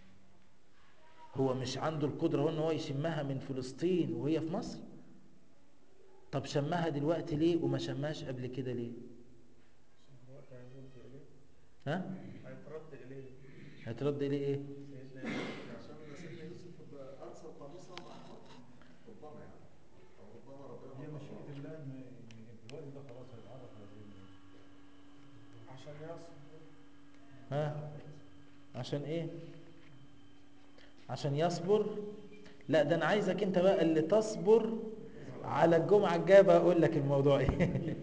هو مش عنده القدره هو ان هو يشمها من فلسطين وهي في مصر طب شمها دلوقتي ليه وما شمهاش قبل كده ليه الوقت هيرد إليه ها هيترد إليه هترد اليه ايه سيدنا يوسف عشان سيدنا يوسف ارسل قميصا مع ربما يعني او ربما ربنا هي ما مشيئة طلعش. الله ان إن في الوقت ده خلاص هيتعرف على سيدنا يوسف عشان يصبر ها عشان ايه عشان يصبر لا ده انا عايزك انت بقى اللي تصبر على الجمعة الجاية بقى اقول لك الموضوع ايه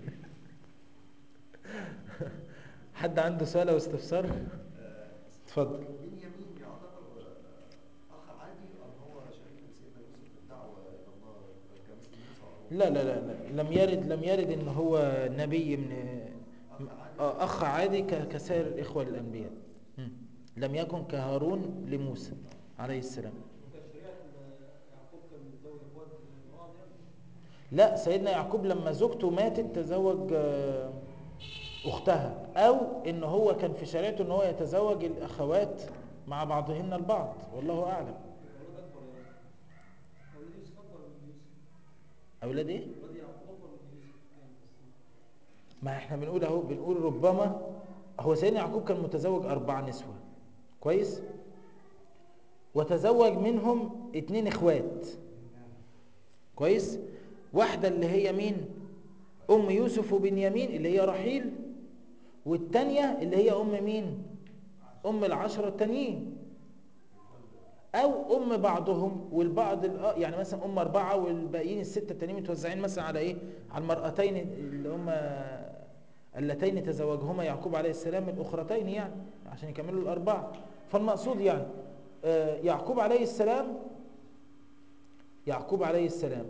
حد عنده سؤال او استفسار آه، اتفضل بنيامين يعتبر آه، اخ عادي ام هو شريك سيدنا يوسف في الدعوه الى الله كمثل موسى لا لا لا, لا. لم يرد لم يرد ان هو نبي من اخ عادي آه، اخ عادي ك- كسائر الاخوه الانبياء مم. لم يكن كهارون لموسى عليه السلام وكان شريعة يعقوب كان متزوج اخوات امرأة يعني لا سيدنا يعقوب لما زوجته ماتت تزوج آه، اختها او ان هو كان في شريعته ان هو يتزوج الاخوات مع بعضهن البعض والله اعلم اولاد اكبر يعني اولاد يوسف اكبر من يوسف اولاد ايه اولاد يعقوب اكبر من يوسف يعني بس ما احنا بنقول اهو بنقول ربما هو سيدنا يعقوب كان متزوج اربع نسوة كويس وتزوج منهم اتنين اخوات كويس واحدة اللي هي مين ام يوسف وبنيامين اللي هي رحيل والتانية اللي هي ام مين ام العشرة التانيين او ام بعضهم والبعض الآ- يعني مثلا ام اربعة والباقيين الستة التانيين متوزعين مثلا على ايه على المرأتين اللي هم اللتين تزوجهما يعقوب عليه السلام الاخرتين يعني عشان يكملوا الاربعة فالمقصود يعني آه، يعقوب عليه السلام يعقوب عليه السلام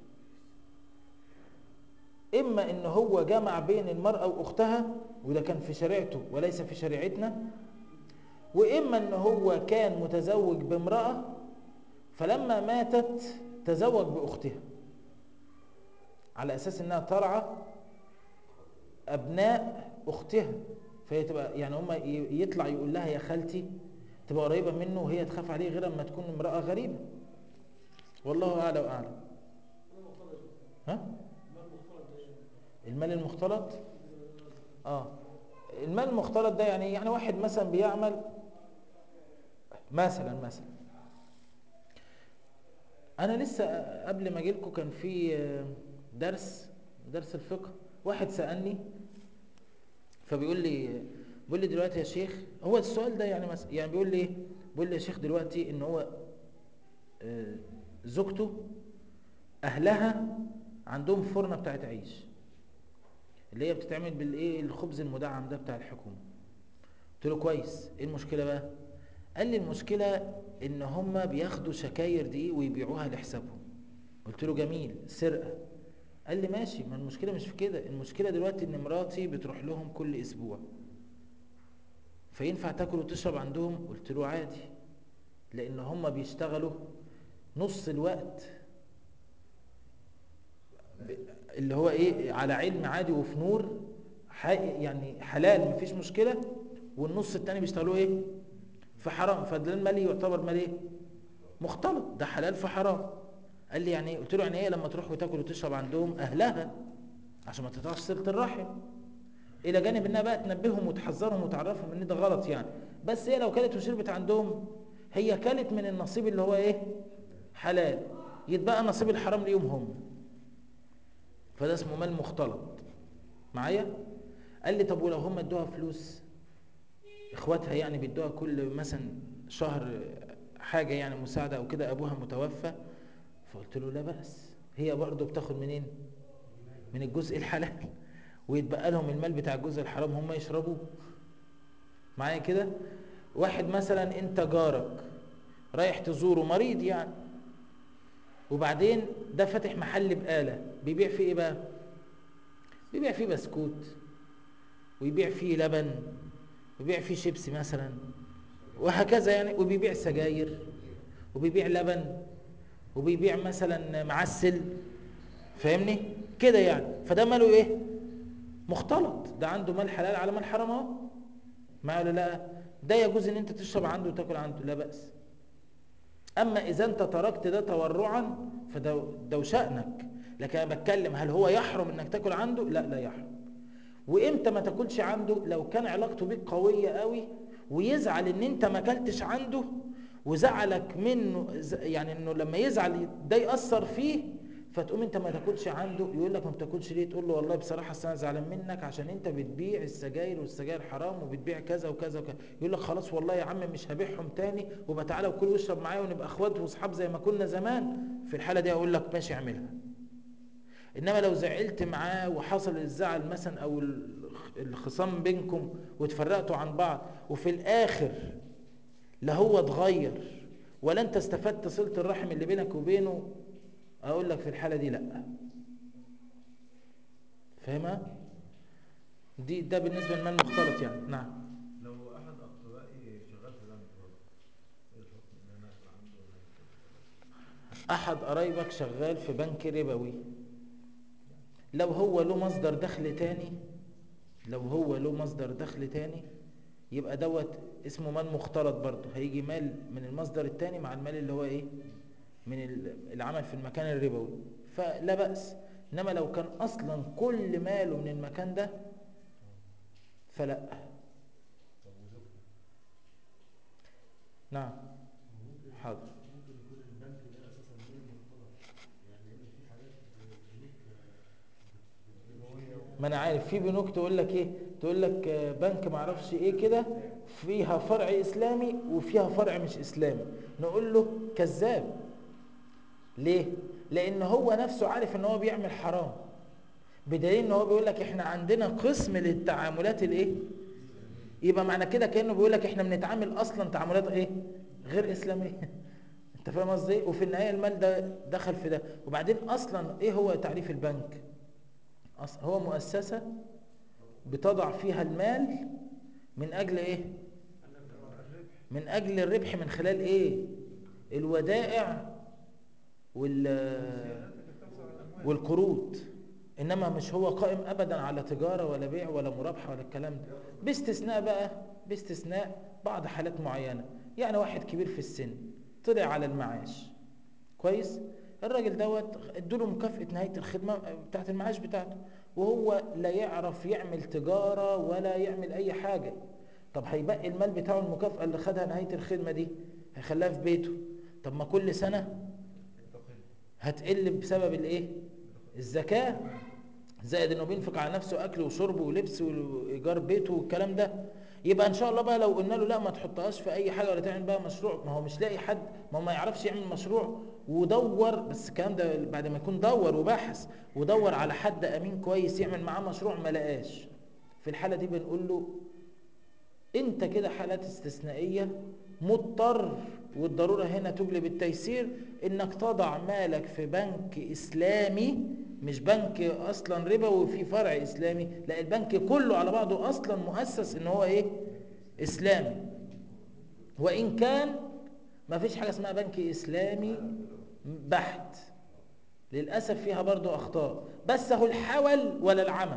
اما ان هو جمع بين المرأة واختها وده كان في شريعته وليس في شريعتنا واما ان هو كان متزوج بامرأة فلما ماتت تزوج باختها على اساس انها ترعى ابناء اختها فهي تبقى يعني هم ي- يطلع يقول لها يا خالتي تبقى قريبه منه وهي تخاف عليه غير اما تكون امراه غريبه والله اعلى واعلم ها المال المختلط اه المال المختلط ده يعني يعني واحد مثلا بيعمل مثلا مثلا انا لسه قبل ما اجيلكم كان في آه، درس درس الفقه واحد سالني فبيقول لي بيقول لي دلوقتي يا شيخ هو السؤال ده يعني مثلا يعني بيقول لي ايه بيقول لي يا شيخ دلوقتي ان هو آه، زوجته اهلها عندهم فرنه بتاعت عيش اللي هي بتتعمل بالايه الخبز المدعم ده بتاع الحكومه قلت له كويس ايه المشكله بقى قال لي المشكله ان هم بياخدوا شكاير دي ويبيعوها لحسابهم قلت له جميل سرقه قال لي ماشي ما المشكله مش في كده المشكله دلوقتي ان مراتي بتروح لهم كل اسبوع فينفع تاكل وتشرب عندهم قلت له عادي لان هم بيشتغلوا نص الوقت ب- اللي هو ايه على علم عادي وفي نور ح- يعني حلال مفيش مشكله والنص التاني بيشتغلوا ايه في حرام فده المال يعتبر مال ايه مختلط ده حلال في حرام قال لي يعني ايه قلت له يعني ايه لما تروح وتاكل وتشرب عندهم اهلها عشان ما تقطعش صله الرحم الى جانب انها بقى تنبههم وتحذرهم وتعرفهم ان ده غلط يعني بس هي لو كلت وشربت عندهم هي كلت من النصيب اللي هو ايه حلال يتبقى نصيب الحرام ليهم هم فده اسمه مال مختلط معايا قال لي طب ولو هم ادوها فلوس اخواتها يعني بيدوها كل مثلا شهر حاجه يعني مساعده او كده ابوها متوفى فقلت له لا باس هي برضه بتاخد منين من الجزء الحلال ويتبقى لهم المال بتاع الجزء الحرام هم يشربوه معايا كده واحد مثلا انت جارك رايح تزوره مريض يعني وبعدين ده فاتح محل بقالة بيبيع فيه ايه بقى بيبيع فيه بسكوت ويبيع فيه لبن ويبيع فيه شيبسي مثلا وهكذا يعني وبيبيع سجاير وبيبيع لبن وبيبيع مثلا معسل فاهمني كده يعني فده ماله ايه مختلط ده عنده مال حلال على مال حرام اهو معايا ولا لا ده يجوز ان انت تشرب عنده وتاكل عنده لا باس اما اذا انت تركت ده تورعا فده ده شأنك لكن انا بتكلم هل هو يحرم انك تاكل عنده لا لا يحرم وامتى ما تاكلش عنده لو كان علاقته بيك قويه قوي ويزعل ان انت ما اكلتش عنده وزعلك منه ز- يعني انه لما يزعل ده ياثر فيه فتقوم انت ما تاكلش عنده يقول لك ما بتاكلش ليه تقول له والله بصراحه أصل انا زعلان منك عشان انت بتبيع السجاير والسجاير حرام وبتبيع كذا وكذا وكذا يقول لك خلاص والله يا عم مش هبيعهم تاني وبقى تعالى وكل واشرب معايا ونبقى اخوات واصحاب زي ما كنا زمان في الحاله دي اقول لك ماشي اعملها انما لو زعلت معاه وحصل الزعل مثلا او الخ- الخصام بينكم وتفرقتوا عن بعض وفي الاخر لا هو اتغير ولا انت استفدت صله الرحم اللي بينك وبينه اقول لك في الحاله دي لا فاهمها دي ده بالنسبه للمال المختلط يعني نعم لو احد اقربائي شغال في بنك برضه ايه الحكم ان انا اكل عنده ولا يكون؟ احد قرايبك شغال في بنك ربوي لو هو له مصدر دخل تاني لو هو له مصدر دخل تاني يبقى دوت اسمه مال مختلط برضه هيجي مال من المصدر التاني مع المال اللي هو ايه من ال- العمل في المكان الربوي فلا بأس انما لو كان اصلا كل ماله من المكان ده فلا طب وزوجته نعم حاضر ممكن يكون البنك ده اساسا غير مختلط يعني لان في حاجات بنوك ربويه ما انا عارف في بنوك تقول لك ايه تقول لك آه، بنك معرفش ايه كده فيها فرع اسلامي وفيها فرع مش اسلامي نقول له كذاب ليه لان هو نفسه عارف ان هو بيعمل حرام بدليل ان هو بيقول لك احنا عندنا قسم للتعاملات الايه يبقى معنى كده كانه بيقول لك احنا بنتعامل اصلا تعاملات ايه غير اسلاميه انت فاهم قصدي إيه؟ وفي النهايه المال ده دخل في ده وبعدين اصلا ايه هو تعريف البنك أص- هو مؤسسة بتضع فيها المال من أجل إيه؟ من أجل الربح من خلال إيه؟ الودائع وال والقروض انما مش هو قائم ابدا على تجاره ولا بيع ولا مرابحه ولا الكلام ده باستثناء بقى باستثناء بعض حالات معينه يعني واحد كبير في السن طلع على المعاش كويس الراجل دوت ادوله مكافاه نهايه الخدمه بتاعت المعاش بتاعته وهو لا يعرف يعمل تجاره ولا يعمل اي حاجه طب هيبقى المال بتاعه المكافاه اللي خدها نهايه الخدمه دي هيخليها في بيته طب ما كل سنه هتقل بسبب الايه الزكاه زائد انه بينفق على نفسه اكل وشرب ولبس وايجار بيته والكلام ده يبقى ان شاء الله بقى لو قلنا له لا ما تحطهاش في اي حاجه ولا تعمل بقى مشروع ما هو مش لاقي حد ما هو ما يعرفش يعمل مشروع ودور بس الكلام ده بعد ما يكون دور وبحث ودور على حد امين كويس يعمل معاه مشروع ما لقاش في الحاله دي بنقول له انت كده حالات استثنائيه مضطر والضروره هنا تجلب التيسير انك تضع مالك في بنك اسلامي مش بنك اصلا ربا وفي فرع اسلامي لا البنك كله على بعضه اصلا مؤسس ان هو ايه اسلامي وان كان ما فيش حاجه اسمها بنك اسلامي بحت للاسف فيها برضو اخطاء بس هو الحول ولا العمى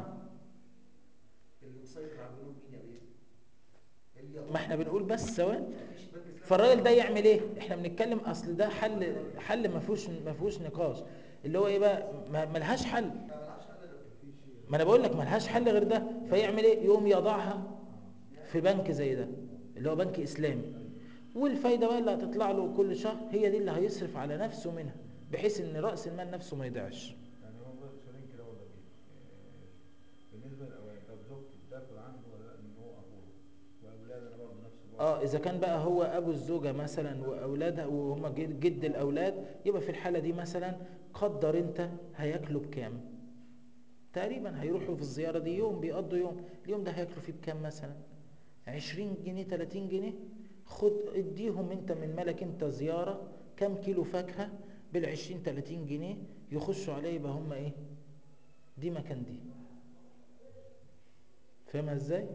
اللي مسيطر على البنوك مين يا بيه؟ اللي ما احنا بنقول بس ثواني مفيش بنك إسلامي. فالراجل ده يعمل ايه احنا بنتكلم اصل ده حل حل ما فيهوش ما فيهوش نقاش اللي هو ايه بقى ما ملهاش حل ما ملهاش حل غير كده. ما انا بقول لك ملهاش حل غير ده فيعمل ايه يقوم يضعها في بنك زي ده اللي هو بنك اسلامي والفايده بقى اللي هتطلع له كل شهر هي دي اللي هيصرف على نفسه منها بحيث ان راس المال نفسه ما يضيعش يعني هو بقى سؤالين كده ولا بيه بالنسبه للاولاد طب زوجتي تاكل عنه ولا لا ان هو اخوه واولاد انا برضه نفس الوضع اه اذا كان بقى هو ابو الزوجه مثلا واولادها وهم جد جد الاولاد يبقى في الحاله دي مثلا قدر انت هياكلوا بكام تقريبا هيروحوا في الزياره دي يوم بيقضوا يوم اليوم ده هياكلوا فيه بكام مثلا 20 جنيه 30 جنيه خد اديهم انت من مالك انت زياره كام كيلو فاكهه بال 20 30 جنيه يخشوا عليه يبقى هم ايه دي مكان دي فاهمها ازاي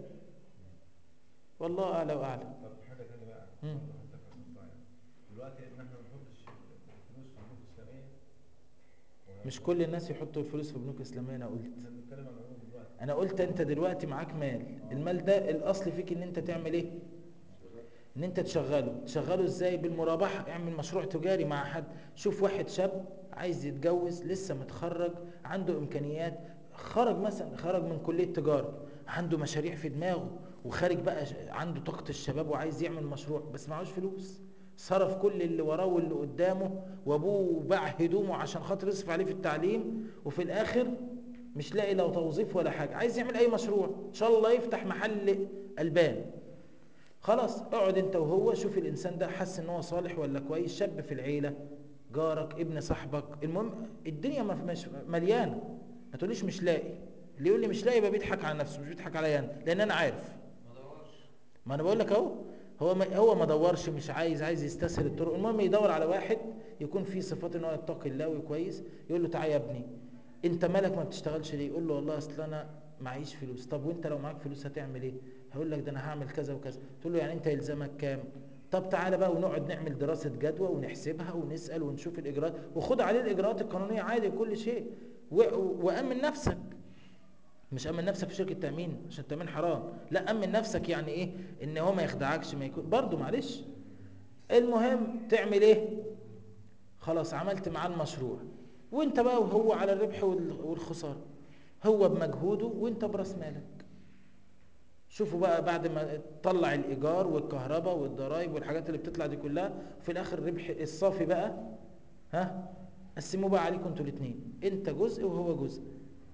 والله اعلى واعلم طب حاجه ثانيه بقى مم. برضه حضرتك هتنصحني. دلوقتي ان احنا ما نحطش فلوس في البنوك الاسلاميه ولا- مش كل الناس يحطوا الفلوس في بنوك اسلاميه انا قلت احنا بنتكلم عن العموم دلوقتي انا قلت انت دلوقتي معاك مال المال ده الاصل فيك ان انت تعمل ايه ان انت تشغله تشغله ازاي بالمرابحه اعمل مشروع تجاري مع حد شوف واحد شاب عايز يتجوز لسه متخرج عنده امكانيات خرج مثلا خرج من كليه تجاره عنده مشاريع في دماغه وخارج بقى ش- عنده طاقه الشباب وعايز يعمل مشروع بس معهوش فلوس صرف كل اللي وراه واللي قدامه وابوه باع هدومه عشان خاطر يصرف عليه في التعليم وفي الاخر مش لاقي لا توظيف ولا حاجه عايز يعمل اي مشروع ان شاء الله يفتح محل البان خلاص اقعد انت وهو شوف الانسان ده حس ان هو صالح ولا كويس شاب في العيله جارك ابن صاحبك المهم الدنيا ما- مش مليانه ما تقوليش مش لاقي اللي يقول لي مش لاقي يبقى بيضحك على نفسه مش بيضحك عليا انا لان انا عارف ما دورش ما انا بقول لك اهو هو ما هو ما دورش مش عايز عايز يستسهل الطرق المهم يدور على واحد يكون فيه صفات ان هو يتقي الله وكويس يقول له تعالى يا ابني انت مالك ما بتشتغلش ليه يقول له والله اصل انا معيش فلوس طب وانت لو معاك فلوس هتعمل ايه هيقول لك ده انا هعمل كذا وكذا تقول له يعني انت يلزمك كام طب تعالى بقى ونقعد نعمل دراسة جدوى ونحسبها ونسأل ونشوف الإجراءات وخد عليه الإجراءات القانونية عادي وكل شيء و- و- وأمن نفسك مش امن نفسك في شركه تامين عشان التامين حرام لا امن نفسك يعني ايه ان هو ما يخدعكش ما يكون برضه معلش المهم تعمل ايه خلاص عملت معاه المشروع وانت بقى وهو على الربح وال- والخساره هو بمجهوده وانت براس مالك شوفوا بقى بعد ما تطلع الايجار والكهرباء والضرايب والحاجات اللي بتطلع دي كلها في الاخر الربح الصافي بقى ها قسموه بقى عليكم انتوا الاثنين انت جزء وهو جزء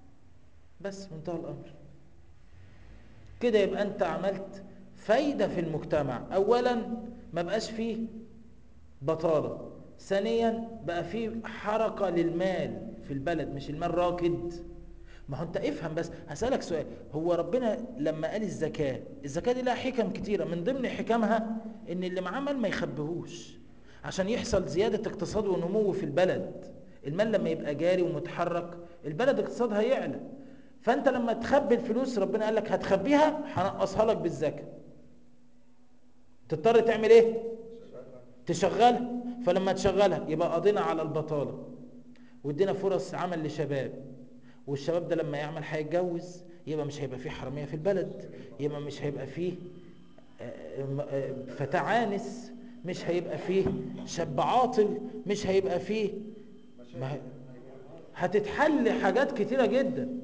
بس منتهى الامر كده يبقى انت عملت فايده في المجتمع اولا ما بقاش فيه بطاله ثانيا بقى فيه حركه للمال في البلد مش المال راكد ما هو انت افهم بس هسألك سؤال هو ربنا لما قال الزكاة الزكاة دي لها حكم كتيرة من ضمن حكمها ان اللي معاه مال ما يخبهوش عشان يحصل زيادة اقتصاد ونمو في البلد المال لما يبقى جاري ومتحرك البلد اقتصادها يعلى فانت لما تخبي الفلوس ربنا قال لك هتخبيها هنقصها لك بالزكاة تضطر تعمل ايه تشغلها فلما تشغلها يبقى قضينا على البطالة وادينا فرص عمل لشباب والشباب ده لما يعمل هيتجوز يبقى مش هيبقى فيه حراميه في البلد يبقى مش هيبقى فيه آه، م- آه، فتى عانس مش هيبقى فيه شاب عاطل مش هيبقى فيه ما هي- هتتحل حاجات كتيره جدا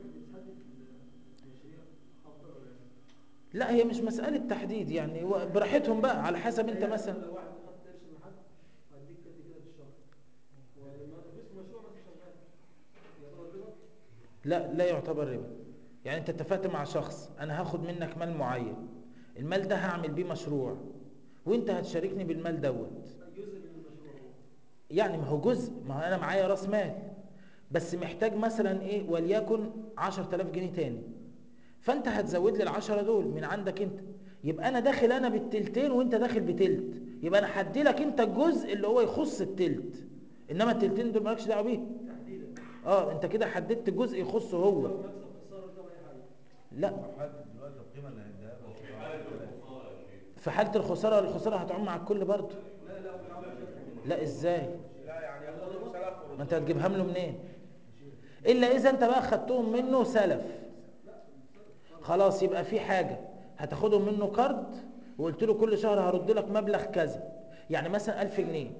لا هي مش مسألة تحديد يعني هو براحتهم بقى على حسب انت مثلا لو واحد خد قرش من حد هديك قد كده في الشهر ولما تفوز مشروع مثلا شغال يعتبر ربا لا لا يعتبر ربا يعني انت اتفقت مع شخص انا هاخد منك مال معين المال ده هعمل بيه مشروع وانت هتشاركني بالمال دوت جزء من المشروع هو يعني ما هو جزء ما هو انا معايا راس مال بس محتاج مثلا ايه وليكن 10000 جنيه تاني فانت هتزود لي العشرة دول من عندك انت يبقى انا داخل انا بالتلتين وانت داخل بتلت يبقى انا هدي لك انت الجزء اللي هو يخص التلت انما التلتين دول مالكش دعوه بيه تحديدا اه انت كده حددت جزء يخصه هو لو مكسب خساره رقم اي حاجه لا مرحلة دلوقتي القيمة اللي هنديها له في حاله الخساره الخساره هتعم على الكل برضه لا لا وبيلعبوا لا ازاي لا يعني ياخدهم سلف ما انت هتجيبها له منين الا اذا انت بقى خدتهم منه سلف خلاص يبقى في حاجه هتاخدهم منه قرض وقلت له كل شهر هرد لك مبلغ كذا يعني مثلا 1000 جنيه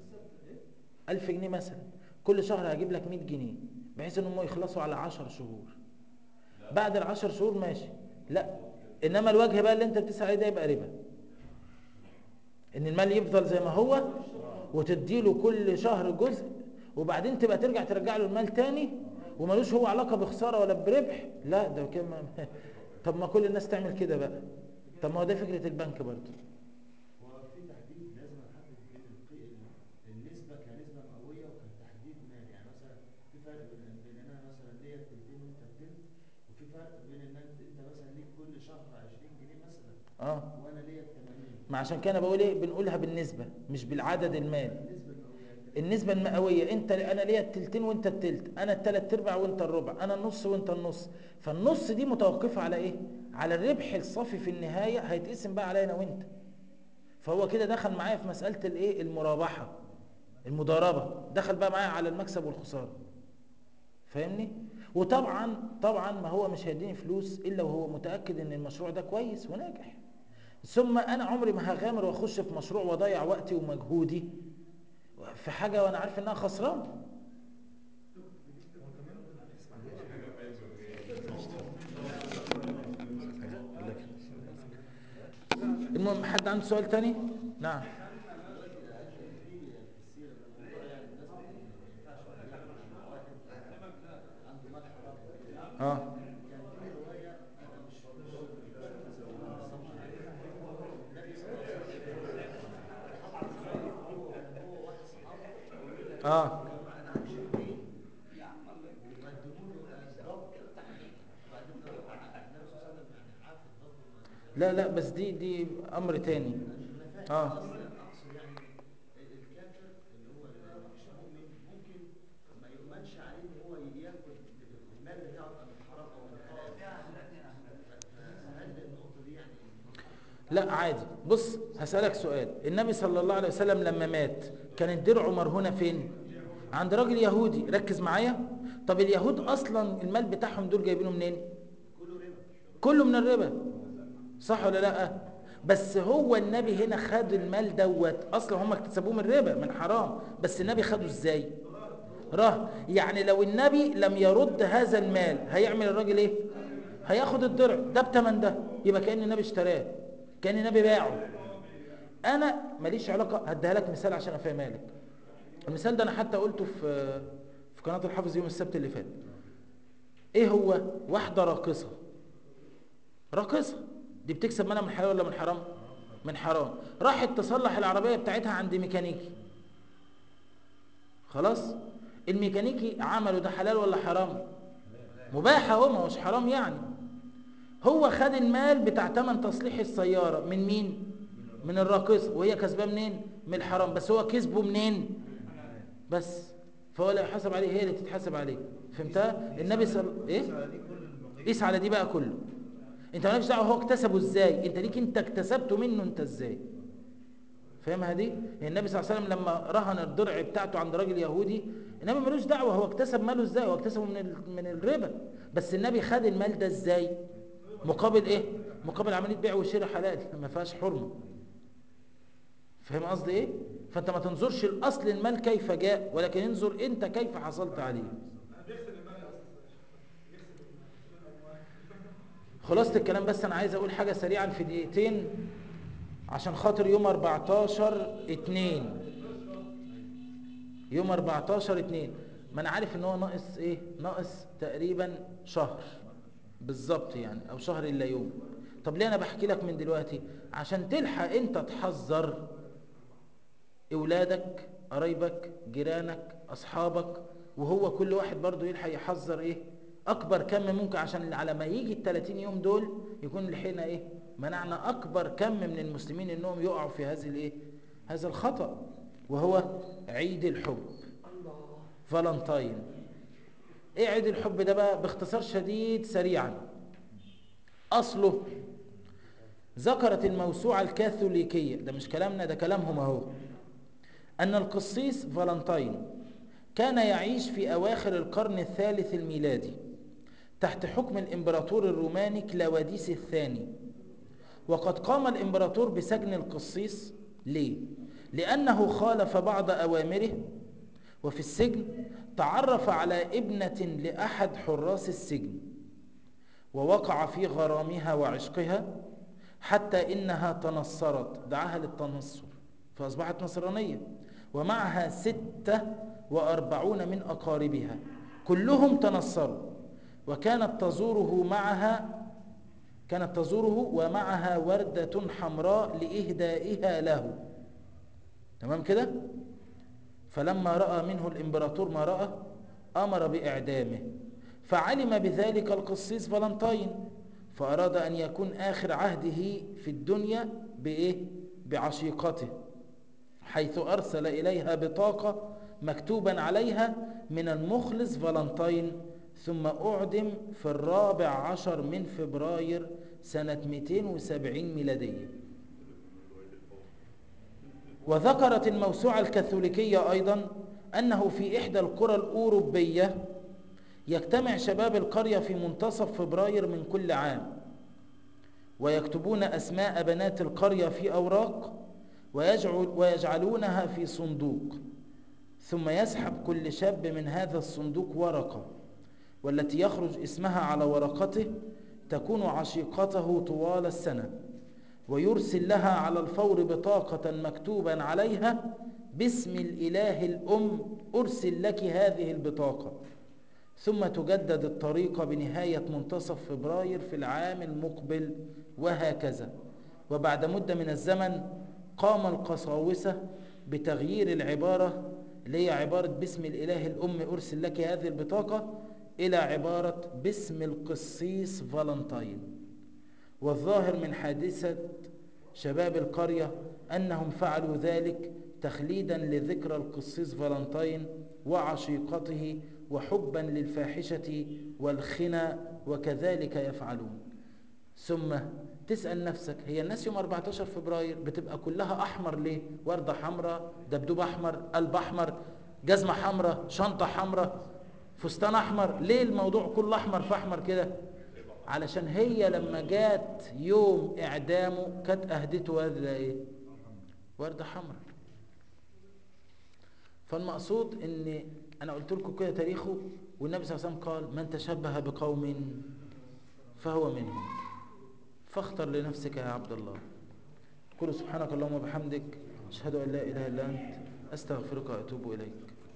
1000 جنيه مثلا كل شهر هجيب لك 100 جنيه بحيث ان هم يخلصوا على 10 شهور بعد ال 10 شهور ماشي لا انما الوجه بقى اللي انت بتسعى عليه ده يبقى ربا ان المال يفضل زي ما هو وتديله كل شهر جزء وبعدين تبقى ترجع ترجع له المال تاني وملوش هو علاقه بخساره ولا بربح لا ده كده ما- طب ما كل الناس تعمل كده بقى طب ما هو ده فكره البنك برضه وفي تحديد لازم احدد بين القي- النسبه كنسبه مئويه وكتحديد مال يعني مثلا في فرق بين بين ان انا مثلا ليا التلتين وانت التلت وفي فرق بين ان انت انت مثلا ليك كل شهر 20 جنيه مثلا اه وانا ليا ال 80 ما عشان كده أنا بقول ايه بنقولها بالنسبه مش بالعدد المال النسبه المئويه النسبة المئوية انت انا ليا التلتين وانت التلت انا التلات ارباع وانت الربع انا النص وانت النص فالنص دي متوقفة على ايه على الربح الصافي في النهاية هيتقسم بقى عليا انا وانت فهو كده دخل معايا في مسألة الايه المرابحة المضاربة دخل بقى معايا على المكسب والخسارة فاهمني وطبعا طبعا ما هو مش هيديني فلوس الا وهو متأكد ان المشروع ده كويس وناجح ثم انا عمري ما هغامر واخش في مشروع واضيع وقتي ومجهودي في حاجة وانا عارف انها خسران المهم حد عنده سؤال تاني نعم اه اه لا لا بس دي دي امر تاني اه اقصد يعني الكافر اللي هو اللي مش مؤمن ممكن ما يؤمنش عليه ان هو ياخد المال بتاعه يبقى من حرام او من حلال فهل النقطه دي يعني لا عادي بص هسألك سؤال النبي صلى الله عليه وسلم لما مات كانت درعه مرهونة فين عند راجل يهودي ركز معايا طب اليهود اصلا المال بتاعهم دول جايبينه منين كله من الربا صح ولا لا بس هو النبي هنا خد المال دوت اصلا هم اكتسبوه من الربا من حرام بس النبي خده ازاي راه يعني لو النبي لم يرد هذا المال هيعمل الراجل ايه هياخد الدرع ده بتمن ده يبقى كأن النبي اشتراه كأن النبي باعه انا ماليش علاقه هديها لك مثال عشان افهمها لك المثال ده انا حتى قلته في في قناه الحافظ يوم السبت اللي فات ايه هو واحده راقصه راقصه دي بتكسب منها من حلال ولا من حرام من حرام راحت تصلح العربيه بتاعتها عند ميكانيكي خلاص الميكانيكي عمله ده حلال ولا حرام مباح اهو ما هوش حرام يعني هو خد المال بتاع تمن تصليح السياره من مين من الراقصه وهي كسباه منين من الحرام بس هو كسبه منين بس فهو لا يحاسب عليه هي اللي تتحاسب عليه فهمتها النبي صلى ايه قيس على دي بقى كله انت مالكش دعوه هو اكتسبه ازاي انت ليك انت اكتسبته منه انت ازاي فاهمها دي هي النبي صلى الله عليه وسلم لما رهن الضرع بتاعته عند راجل يهودي النبي ملوش دعوه هو اكتسب ماله ازاي هو اكتسبه من ال- من الربا بس النبي خد المال ده ازاي مقابل ايه مقابل عمليه بيع وشراء حلال ما فيهاش حرمه فاهم قصدي ايه فانت ما تنظرش الاصل المال كيف جاء ولكن انظر انت كيف حصلت عليه خلاصة الكلام بس انا عايز اقول حاجة سريعا في دقيقتين عشان خاطر يوم 14 2 يوم 14 2 ما انا عارف ان هو ناقص ايه ناقص تقريبا شهر بالظبط يعني او شهر الا يوم طب ليه انا بحكي لك من دلوقتي عشان تلحق انت تحذر اولادك قرايبك جيرانك اصحابك وهو كل واحد برضو يلحق يحذر ايه اكبر كم ممكن عشان على ما يجي ال 30 يوم دول يكون لحقنا ايه منعنا اكبر كم من المسلمين انهم يقعوا في هذه الايه هذا الخطأ وهو عيد الحب فالنتاين ايه عيد الحب ده بقى باختصار شديد سريعا اصله ذكرت الموسوعة الكاثوليكية ده مش كلامنا ده كلامهم اهو أن القسيس فالنتين كان يعيش في أواخر القرن الثالث الميلادي تحت حكم الإمبراطور الروماني كلاوديس الثاني وقد قام الإمبراطور بسجن القسيس ليه؟ لأنه خالف بعض أوامره وفي السجن تعرف على ابنة لأحد حراس السجن ووقع في غرامها وعشقها حتى إنها تنصرت دعاها للتنصر فأصبحت نصرانية ومعها ستة وأربعون من أقاربها كلهم تنصروا وكانت تزوره معها كانت تزوره ومعها وردة حمراء لإهدائها له تمام كده فلما رأى منه الإمبراطور ما رأى أمر بإعدامه فعلم بذلك القسيس فالنتين فأراد أن يكون آخر عهده في الدنيا بإيه؟ بعشيقته حيث أرسل إليها بطاقة مكتوبا عليها من المخلص فالنتين ثم أعدم في الرابع عشر من فبراير سنة 270 ميلادية وذكرت الموسوعة الكاثوليكية أيضا أنه في إحدى القرى الأوروبية يجتمع شباب القرية في منتصف فبراير من كل عام ويكتبون أسماء بنات القرية في أوراق ويجعل ويجعلونها في صندوق ثم يسحب كل شاب من هذا الصندوق ورقة والتي يخرج اسمها على ورقته تكون عشيقته طوال السنة ويرسل لها على الفور بطاقة مكتوبا عليها باسم الإله الأم أرسل لك هذه البطاقة ثم تجدد الطريقة بنهاية منتصف فبراير في العام المقبل وهكذا وبعد مدة من الزمن قام القساوسة بتغيير العبارة اللي هي عبارة باسم الإله الأم أرسل لك هذه البطاقة إلى عبارة باسم القسيس فالنتين والظاهر من حادثة شباب القرية أنهم فعلوا ذلك تخليدا لذكرى القسيس فالنتين وعشيقته وحبا للفاحشة والخنا وكذلك يفعلون ثم تسأل نفسك هي الناس يوم 14 فبراير بتبقى كلها أحمر ليه وردة حمراء دبدوب أحمر قلب أحمر جزمة حمراء شنطة حمراء فستان أحمر ليه الموضوع كله أحمر في أحمر كده علشان هي لما جات يوم إعدامه كانت أهدته وردة إيه وردة حمراء فالمقصود ان انا قلت لكم كده تاريخه والنبي صلى الله عليه وسلم قال من تشبه بقوم فهو منهم فاختر لنفسك يا عبد الله قل سبحانك اللهم وبحمدك اشهد ان لا اله الا انت استغفرك واتوب اليك